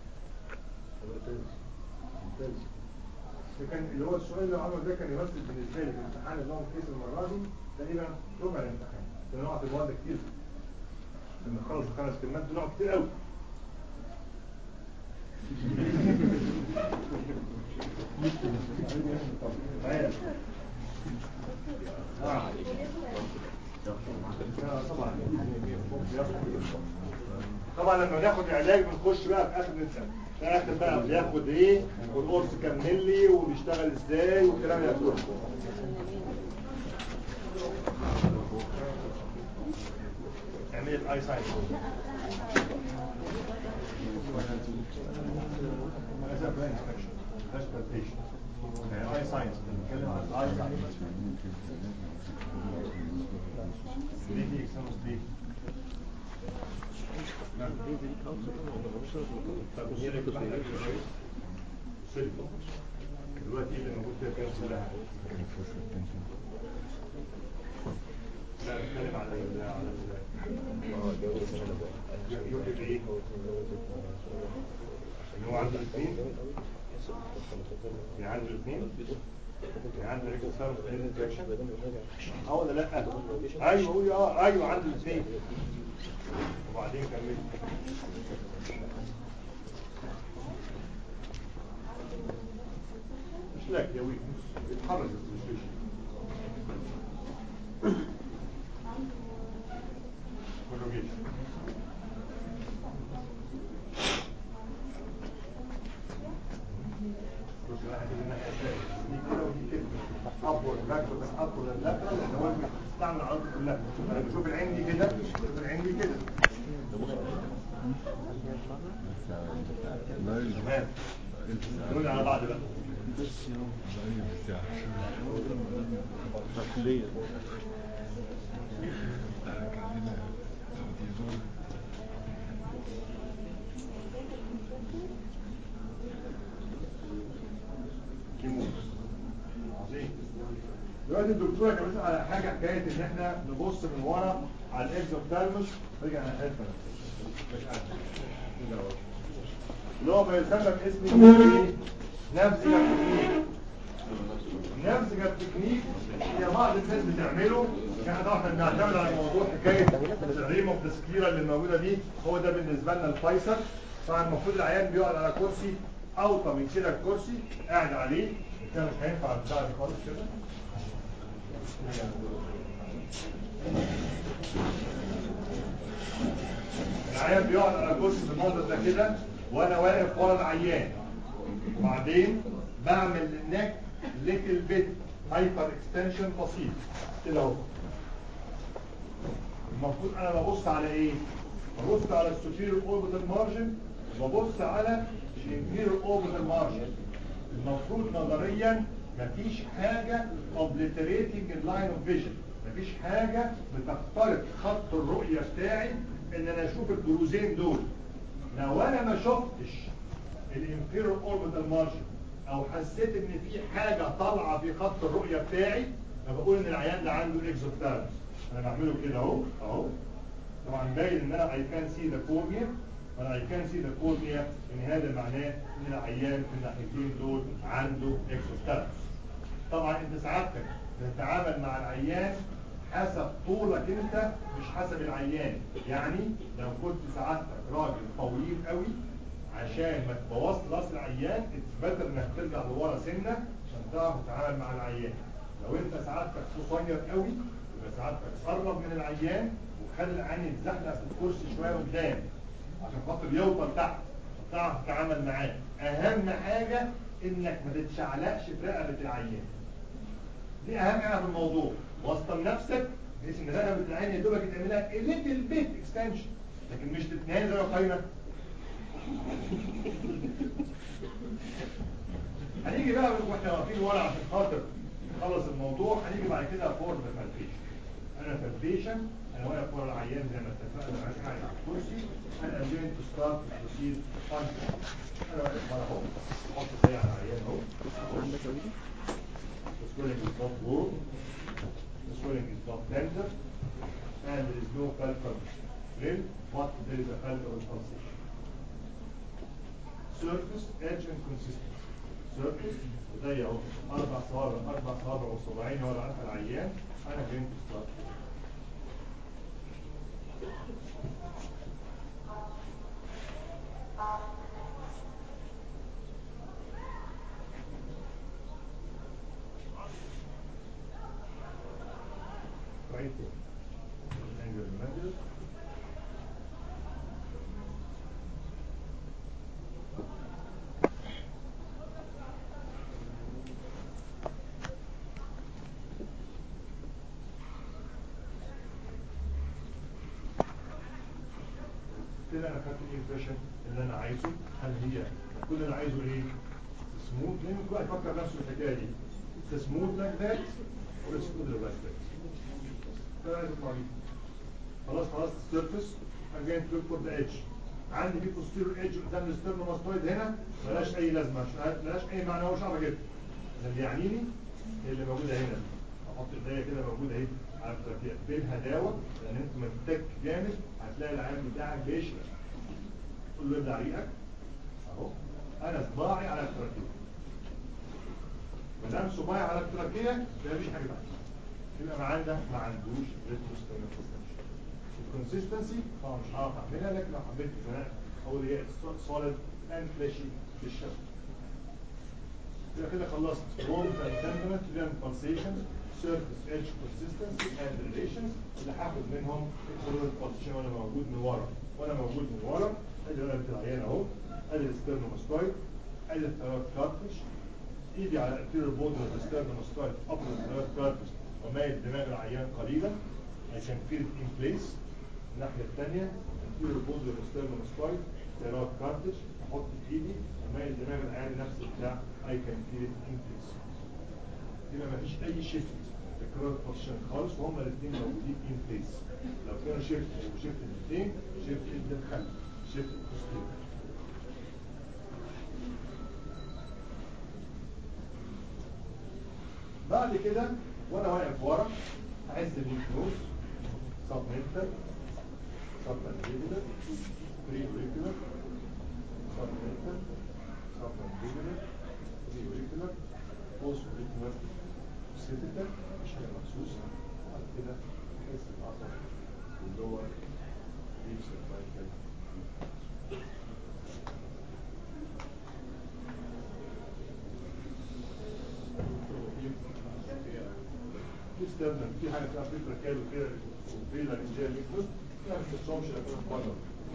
ده كان اللي هو السؤال اللي عمله ده كان يمثل بالنسبه لي في الامتحان اللي هو كيس المره دي تقريبا ربع الامتحان كان نقع في المواد كتير لما خلص خمس كلمات دول نقع كتير قوي معايا آه. آه، طبعا طبعا لما ناخد علاج بنخش بقى في اخر ننسى في اخر بقى بياخد ايه والقرص كام ملي وبيشتغل ازاي والكلام ده كله اعمل الاي ساين هذا بلان انسبكشن ده بالبيشن اي ساينس بنتكلم عن الاي ساينس ليه دي اكسنوس ليه دلوقتي اللي موجود ده كام سنة لا بتكلم على ال على ال يوجد ايه اللي هو عنده الاثنين اللي عنده الاثنين اللي عنده اكسسوار انفكشن اه ولا لا ايوه قولي اه ايوه عنده الاثنين وبعدين كمل مش لك يا ويك اتحرك السيشن كله جيش بص بقى هتبقى الناحية التانية. دي كده ودي كده upward backward upward and lateral اللي هو بيستعمل العضلات كلها انا بشوف العين دي كده بشوف العين دي كده تمام نقول على بعض بقى عظيم دلوقتي الدكتوره كانت بتسال على حاجه حكايه ان احنا نبص من ورا على الاكزوثالموس رجع على الحته اللي هو ما يسمى باسم ايه؟ نفسجة تكنيك نفسجة تكنيك هي بعض الناس بتعمله يعني طبعا احنا بنعتمد على موضوع حكايه الريم اوف السكيره اللي موجوده دي هو ده بالنسبه لنا الفيصل طبعا المفروض العيان بيقعد على كرسي اوطى من كده الكرسي قاعد عليه كده مش هينفع البتاع دي خالص كده العيان بيقعد على كرسي بالمنظر ده كده وانا واقف ورا العيان وبعدين بعمل للنك ليتل بيت هايبر اكستنشن بسيط كده اهو المفروض انا ببص على ايه ببص على السوبيريور اوربيتال مارجن وببص على الانفيريور اوربيتال مارجن المفروض نظريا مفيش حاجه اوبليتريتنج اللاين اوف فيجن مفيش حاجه بتخترق خط الرؤيه بتاعي ان انا اشوف البروزين دول لو انا ما شفتش الانفيريور اوربيتال مارجن او حسيت ان في حاجه طالعه في خط الرؤيه بتاعي فبقول ان العيان ده عنده اكزوثالموس انا بعمله كده اهو اهو طبعا باين ان انا اي كان سي ذا كورنيا وانا اي كان سي ذا كورنيا ان هذا معناه ان العيان في الناحيتين دول عنده اكزوثالموس طبعا انت سعادتك بتتعامل مع العيان حسب طولك انت مش حسب العيان يعني لو كنت سعادتك راجل طويل قوي عشان ما تبوظ راس العيان اتبدل انك ترجع لورا سنه عشان تعرف تتعامل مع العيان لو انت سعادتك قصير قوي يبقى سعادتك قرب من العيان وخلي العيان يتزحلق في الكرسي شويه قدام عشان خاطر يوصل تحت تعرف تتعامل معاه اهم حاجه انك ما تتشعلقش في رقبه العيان دي اهم حاجه في الموضوع وسط نفسك بحيث ان رقبه العين يا دوبك تعملها a little bit extension لكن مش تتنازل زي قايمه هنيجي بقى واحنا واقفين ورا عشان خاطر نخلص الموضوع هنيجي بعد كده فور ذا فالبيشن انا فالبيشن انا واقف ورا العيان زي ما اتفقنا معاك قاعد على الكرسي انا going to start to proceed function انا واقف ورا اهو احط ايدي على العيان اهو The swelling is not warm. The swelling is not tender. And there is no palpable thrill, but there is a palpable pulsation. Surface, edge and consistency. Surface, زي اهو اربع صوابع اربع صوابع وصباعين ورا قفل العيان انا going to start. right there. Angle of the measure. كده انا خدت الامبريشن اللي انا عايزه هل هي كل اللي انا عايزه ايه سموث لان كل واحد يفكر نفسه في الحكايه دي سموث لايك ذات ولا سموث لايك ذات ده عايز الطريق خلاص خلاص السيرفيس I'm going to look for the edge عندي في posterior edge قدام السترنوماستويد هنا ملهاش اي لازمه مش ملهاش اي معنى هو شعر جدا اللي يعنيني هي اللي موجوده هنا احط ايديا كده موجوده اهي على التركية بالهداوه لان انت متك جامد هتلاقي العين بتاعك بيشرب تقول له ابلع ريقك اهو انا صباعي على التركية ما دام صباعي على التركية ما فيش حاجه بعد يبقى معانا ده ما عندوش ريتروستيرنال الكونسيستنسي اه مش هعرف اعملها لكن لو حبيت ان انا اقول هي سوليد اند فلاشي بالشكل يبقى كده خلصت warmth and temperament rhythm pulsations surface edge consistency and relations اللي هاخد منهم الفلويد pulsation وانا موجود من ورا وانا موجود من ورا ادي ورقه العيان اهو ادي السترنوماستويد ادي الثيرويد كارتش ايدي على الانتيريور بوردر اوف السترنوماستويد ابر الثيرويد كارتش ومايل دماغ العيان قليلا I can feel it in place الناحية الثانية anterior border of sternum ثيرويد كارتج احط ايدي اميل دماغ العيان نفس البتاع I can feel it in place يبقى مفيش اي شيفت في الكرات بوزيشن خالص وهما الاثنين موجودين in place لو كانوا شيفت وشيفت الاثنين شيفت الخلف شيفت البوستير بعد كده وانا واقف ورا عايز النيوز سب منتال سب مانجيبولر بري اوريكولر سب منتال سب مانجيبولر بري اوريكولر بوست اوريكولر سيتيكال مش حاجه مخصوصه بعد كده تحس العصب واللور ديب سيرفايكال يستخدم في حاجه اسمها فكره كده كده وفي لارنجيال ليكوس ما بتحسهمش لكن بره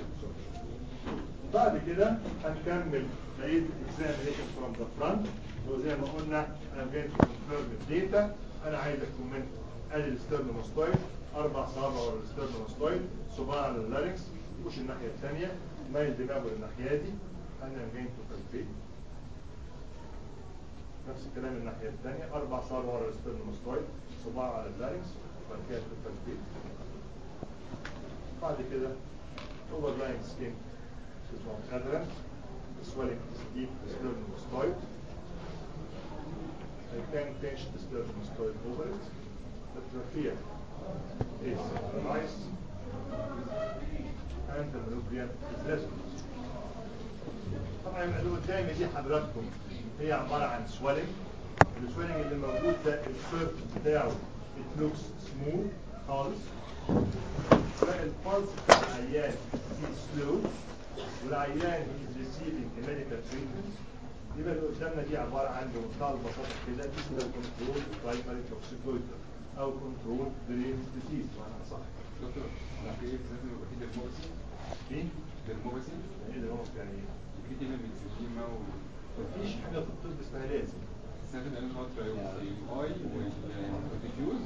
بعد كده هنكمل بقيه الاكزامينيشن فروم ذا فرونت وزي ما قلنا انا جاي كونفيرم الداتا انا عايز اكومنت ادي السترنوماستويد اربع صوابع ورا السترنوماستويد صباع على اللارنكس وش الناحيه الثانيه مايل دماغه للناحيه دي انا جاي تو كالفيت نفس الكلام الناحية الثانية أربع صار ورا السترنوماستويد صباع على اللارنكس وبعد كده التلفيت بعد كده overlying skin اسمه adherent swelling is deep sternomastoid I can pinch the sternomastoid over it the trachea is nice and the manubrium is less طبعا اللي قدامي دي حضراتكم هي عبارة عن سويلنج السويلنج اللي موجود ده السيرف بتاعه it looks smooth خالص البلس بتاع العيان is slow والعيان is receiving a medical treatment يبقى اللي قدامنا دي عبارة عن بمنتهى البساطة كده اسمه كنترول برايمري توكسيكويتر او كنترول درين ديزيز معناها صح دكتور في ايه لازم يبقى في ديرموباسي في ديرموباسي ايه اللي هو يعني ايه؟ في كده من السيما و مفيش حاجة في الطب اسمها لازم سنتين قالوا ان هو ترايوباسي الاي والديفيوز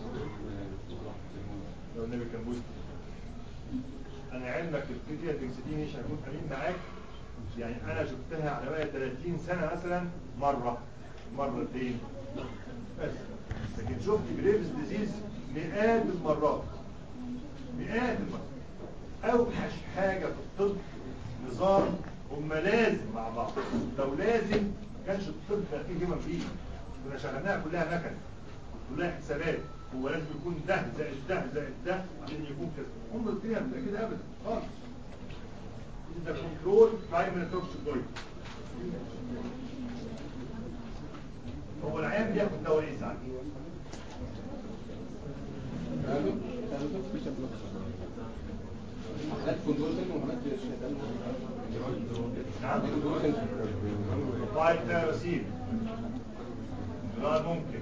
لو النبي كان بوزي انا علمك الفيديو البنسلين مش هكون امين معاك يعني انا شفتها على بقى 30 سنة مثلا مرة مرتين بس لكن شفت جريفز ديزيز مئات المرات مئات المرات اوحش حاجة في الطب نظام هم لازم مع بعض لو لازم ما كانش الطب بقى فيه هيومن بيه كنا شغلناها كلها مكن كلها حسابات هو لازم يكون ده زائد ده زائد ده عشان يكون كده هم الدنيا بتبقى كده ابدا خالص ده كنترول برايمري توكسيكويد هو العيان بياخد دواء ايه ساعات؟ نعم فايت تيروسين لا ممكن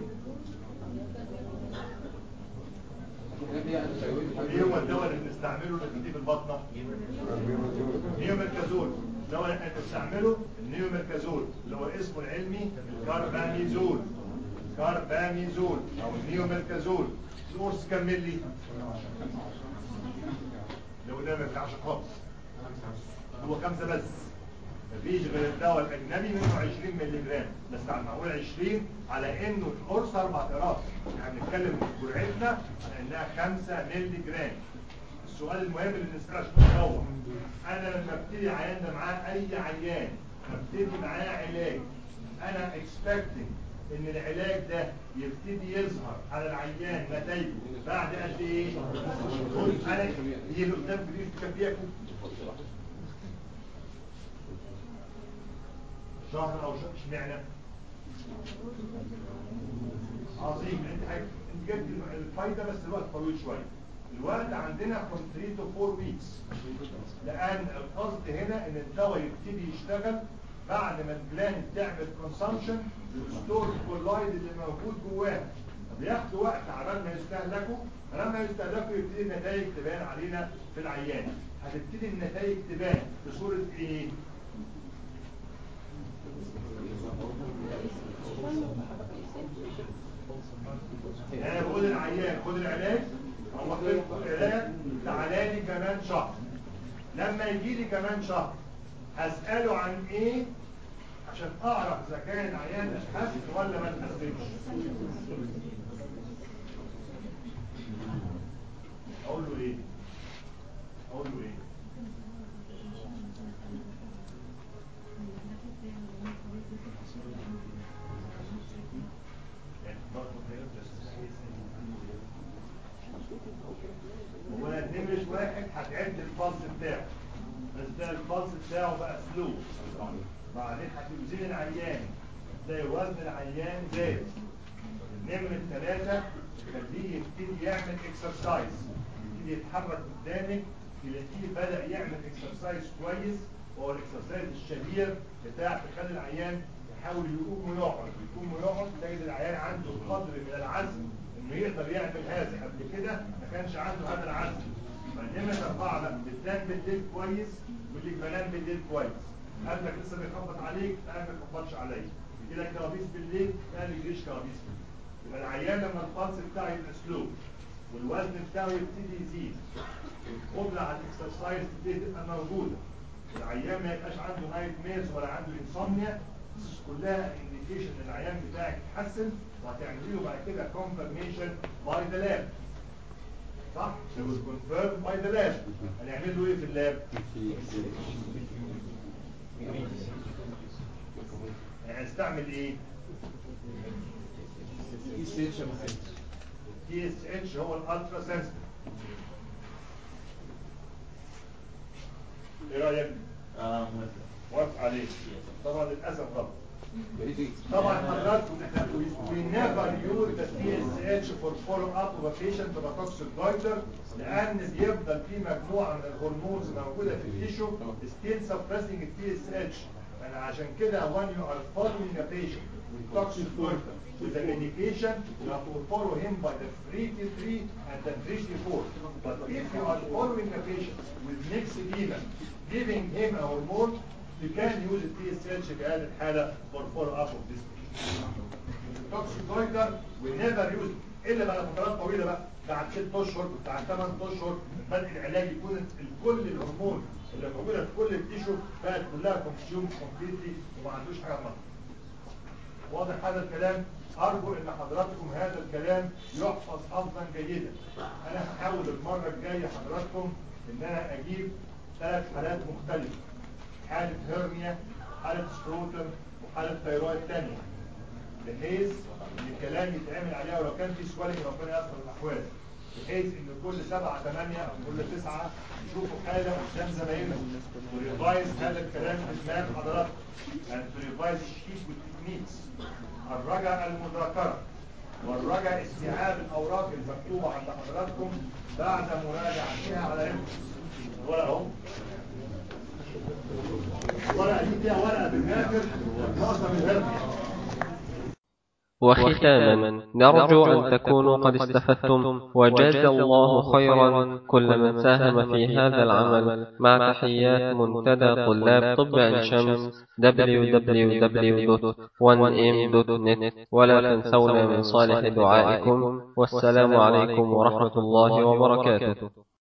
ايه هو الدواء اللي بنستعمله اللي في البطنه نيوميركازول الدواء اللي احنا بنستعمله النيوميركازول اللي هو اسمه العلمي الكارباميزول كارباميزول او النيوميركازول القرص كام ملي لو ده ما ينفعش خالص هو خمسة بس مفيش غير الدواء الأجنبي منه 20 مللي جرام بس على معقول 20 على إنه القرص أربع قراص يعني بنتكلم جرعتنا على إنها 5 مللي جرام السؤال المهم اللي نسأله عشان هو أنا لما ابتدي عيان ده معاه أي عيان ابتدي معاه علاج أنا expecting إن العلاج ده يبتدي يظهر على العيان نتائجه بعد قد إيه؟ أنا هي اللي قدام دي كفيكم شهر او شهر اشمعنى عظيم انت حاجة انت جبت الفايده بس الوقت طويل شويه الوقت عندنا from 3 to 4 weeks لان القصد هنا ان الدواء يبتدي يشتغل بعد ما الجلاند تعمل كونسامشن وستور الكولايد اللي موجود جواها فبياخدوا وقت عبال ما يستهلكوا فلما يستهلكوا يبتدي النتائج تبان علينا في العيان هتبتدي النتائج تبان بصوره ايه؟ انا بقول العيان خد العلاج او خد العلاج تعالى لي كمان شهر لما يجي لي كمان شهر هسأله عن ايه عشان اعرف اذا كان العيان اتحسن ولا ما اتحسنش اقول له ايه اقول له ايه هو نمرة واحد هتعد البلس بتاعه بس ده البلس بتاعه بقى سلو بعدين هتوزين العيان تلاقي وزن العيان زاد نمرة ثلاثة تخليه يبتدي يعمل اكسرسايز يبتدي يتحرك قدامك تلاقيه بدأ يعمل اكسرسايز كويس وهو الاكسرسايز الشهير بتاع تخلي العيان يحاول يقوم ويقعد يقوم ويقعد تجد العيان عنده قدر من العزم انه يقدر يعمل هذا قبل كده ما كانش عنده هذا العزم فنمرة أربعة لا بتنام بالليل كويس واللي بنام بالليل كويس قلبك لسه بيخبط عليك لا ما بيخبطش عليك يجي لك كوابيس بالليل لا ما يجيش كوابيس يبقى العيان لما البلس بتاعه يبقى سلو والوزن بتاعه يبتدي يزيد والقدرة على الاكسرسايز تبتدي تبقى موجودة العيان ما يبقاش عنده نايت ميرز ولا عنده انسomnia كلها انديكيشن ان العيان بتاعك اتحسن وهتعملي له بعد كده كونفرميشن باي ذا لاب صح؟ it was confirmed by the lab هنعمل له ايه في اللاب؟ هنستعمل ايه؟ تي اس اتش هو الالترا سنسيتيف ايه رايك؟ اه موافق عليه طبعا للاسف غلط طبعا حضراتكم احنا we never use the TSH for follow up of a patient with a toxic goiter لان بيفضل في مجموعه من الهرمونز موجوده في التيشو still suppressing the TSH and عشان كده when you are following a patient with toxic goiter with a medication you have to follow him by the 3T3 and the 3T4 but if you are following a patient with mixed edema giving him a hormone you can use the TSH في هذه الحالة for follow up of this toxic goiter we never use الا بعد فترات طويلة بقى بعد 6 اشهر بعد 8 اشهر بدء العلاج يكون كل الهرمون اللي موجودة في كل التيشو بقت كلها كونسيوم كومبليتلي وما عندوش حاجة مرة واضح هذا الكلام ارجو ان حضراتكم هذا الكلام يحفظ حفظا جيدا انا هحاول المرة الجاية حضراتكم ان انا اجيب ثلاث حالات مختلفة حالة هرنيا حالة سكروتم وحالة تيرويد تانية بحيث ان الكلام يتعمل عليها ولو كان في سوالي ربنا يسر الاحوال بحيث ان كل سبعة ثمانية او كل تسعة يشوفوا حالة قدام زمايلهم وريفايز هذا الكلام في دماغ حضراتكم and to revise الشيت والتكنيكس الرجع المذاكرة والرجع استيعاب الاوراق المكتوبة عند حضراتكم بعد مراجعتها على رمز ولا اهو ورقة دي فيها ورقة بالآخر ناقصة من الهرم وختاما نرجو أن تكونوا قد استفدتم وجاز الله خيرا كل من ساهم في هذا العمل مع تحيات منتدى طلاب طب عين شمس www.1m.net ولا تنسونا من صالح دعائكم والسلام عليكم ورحمة الله وبركاته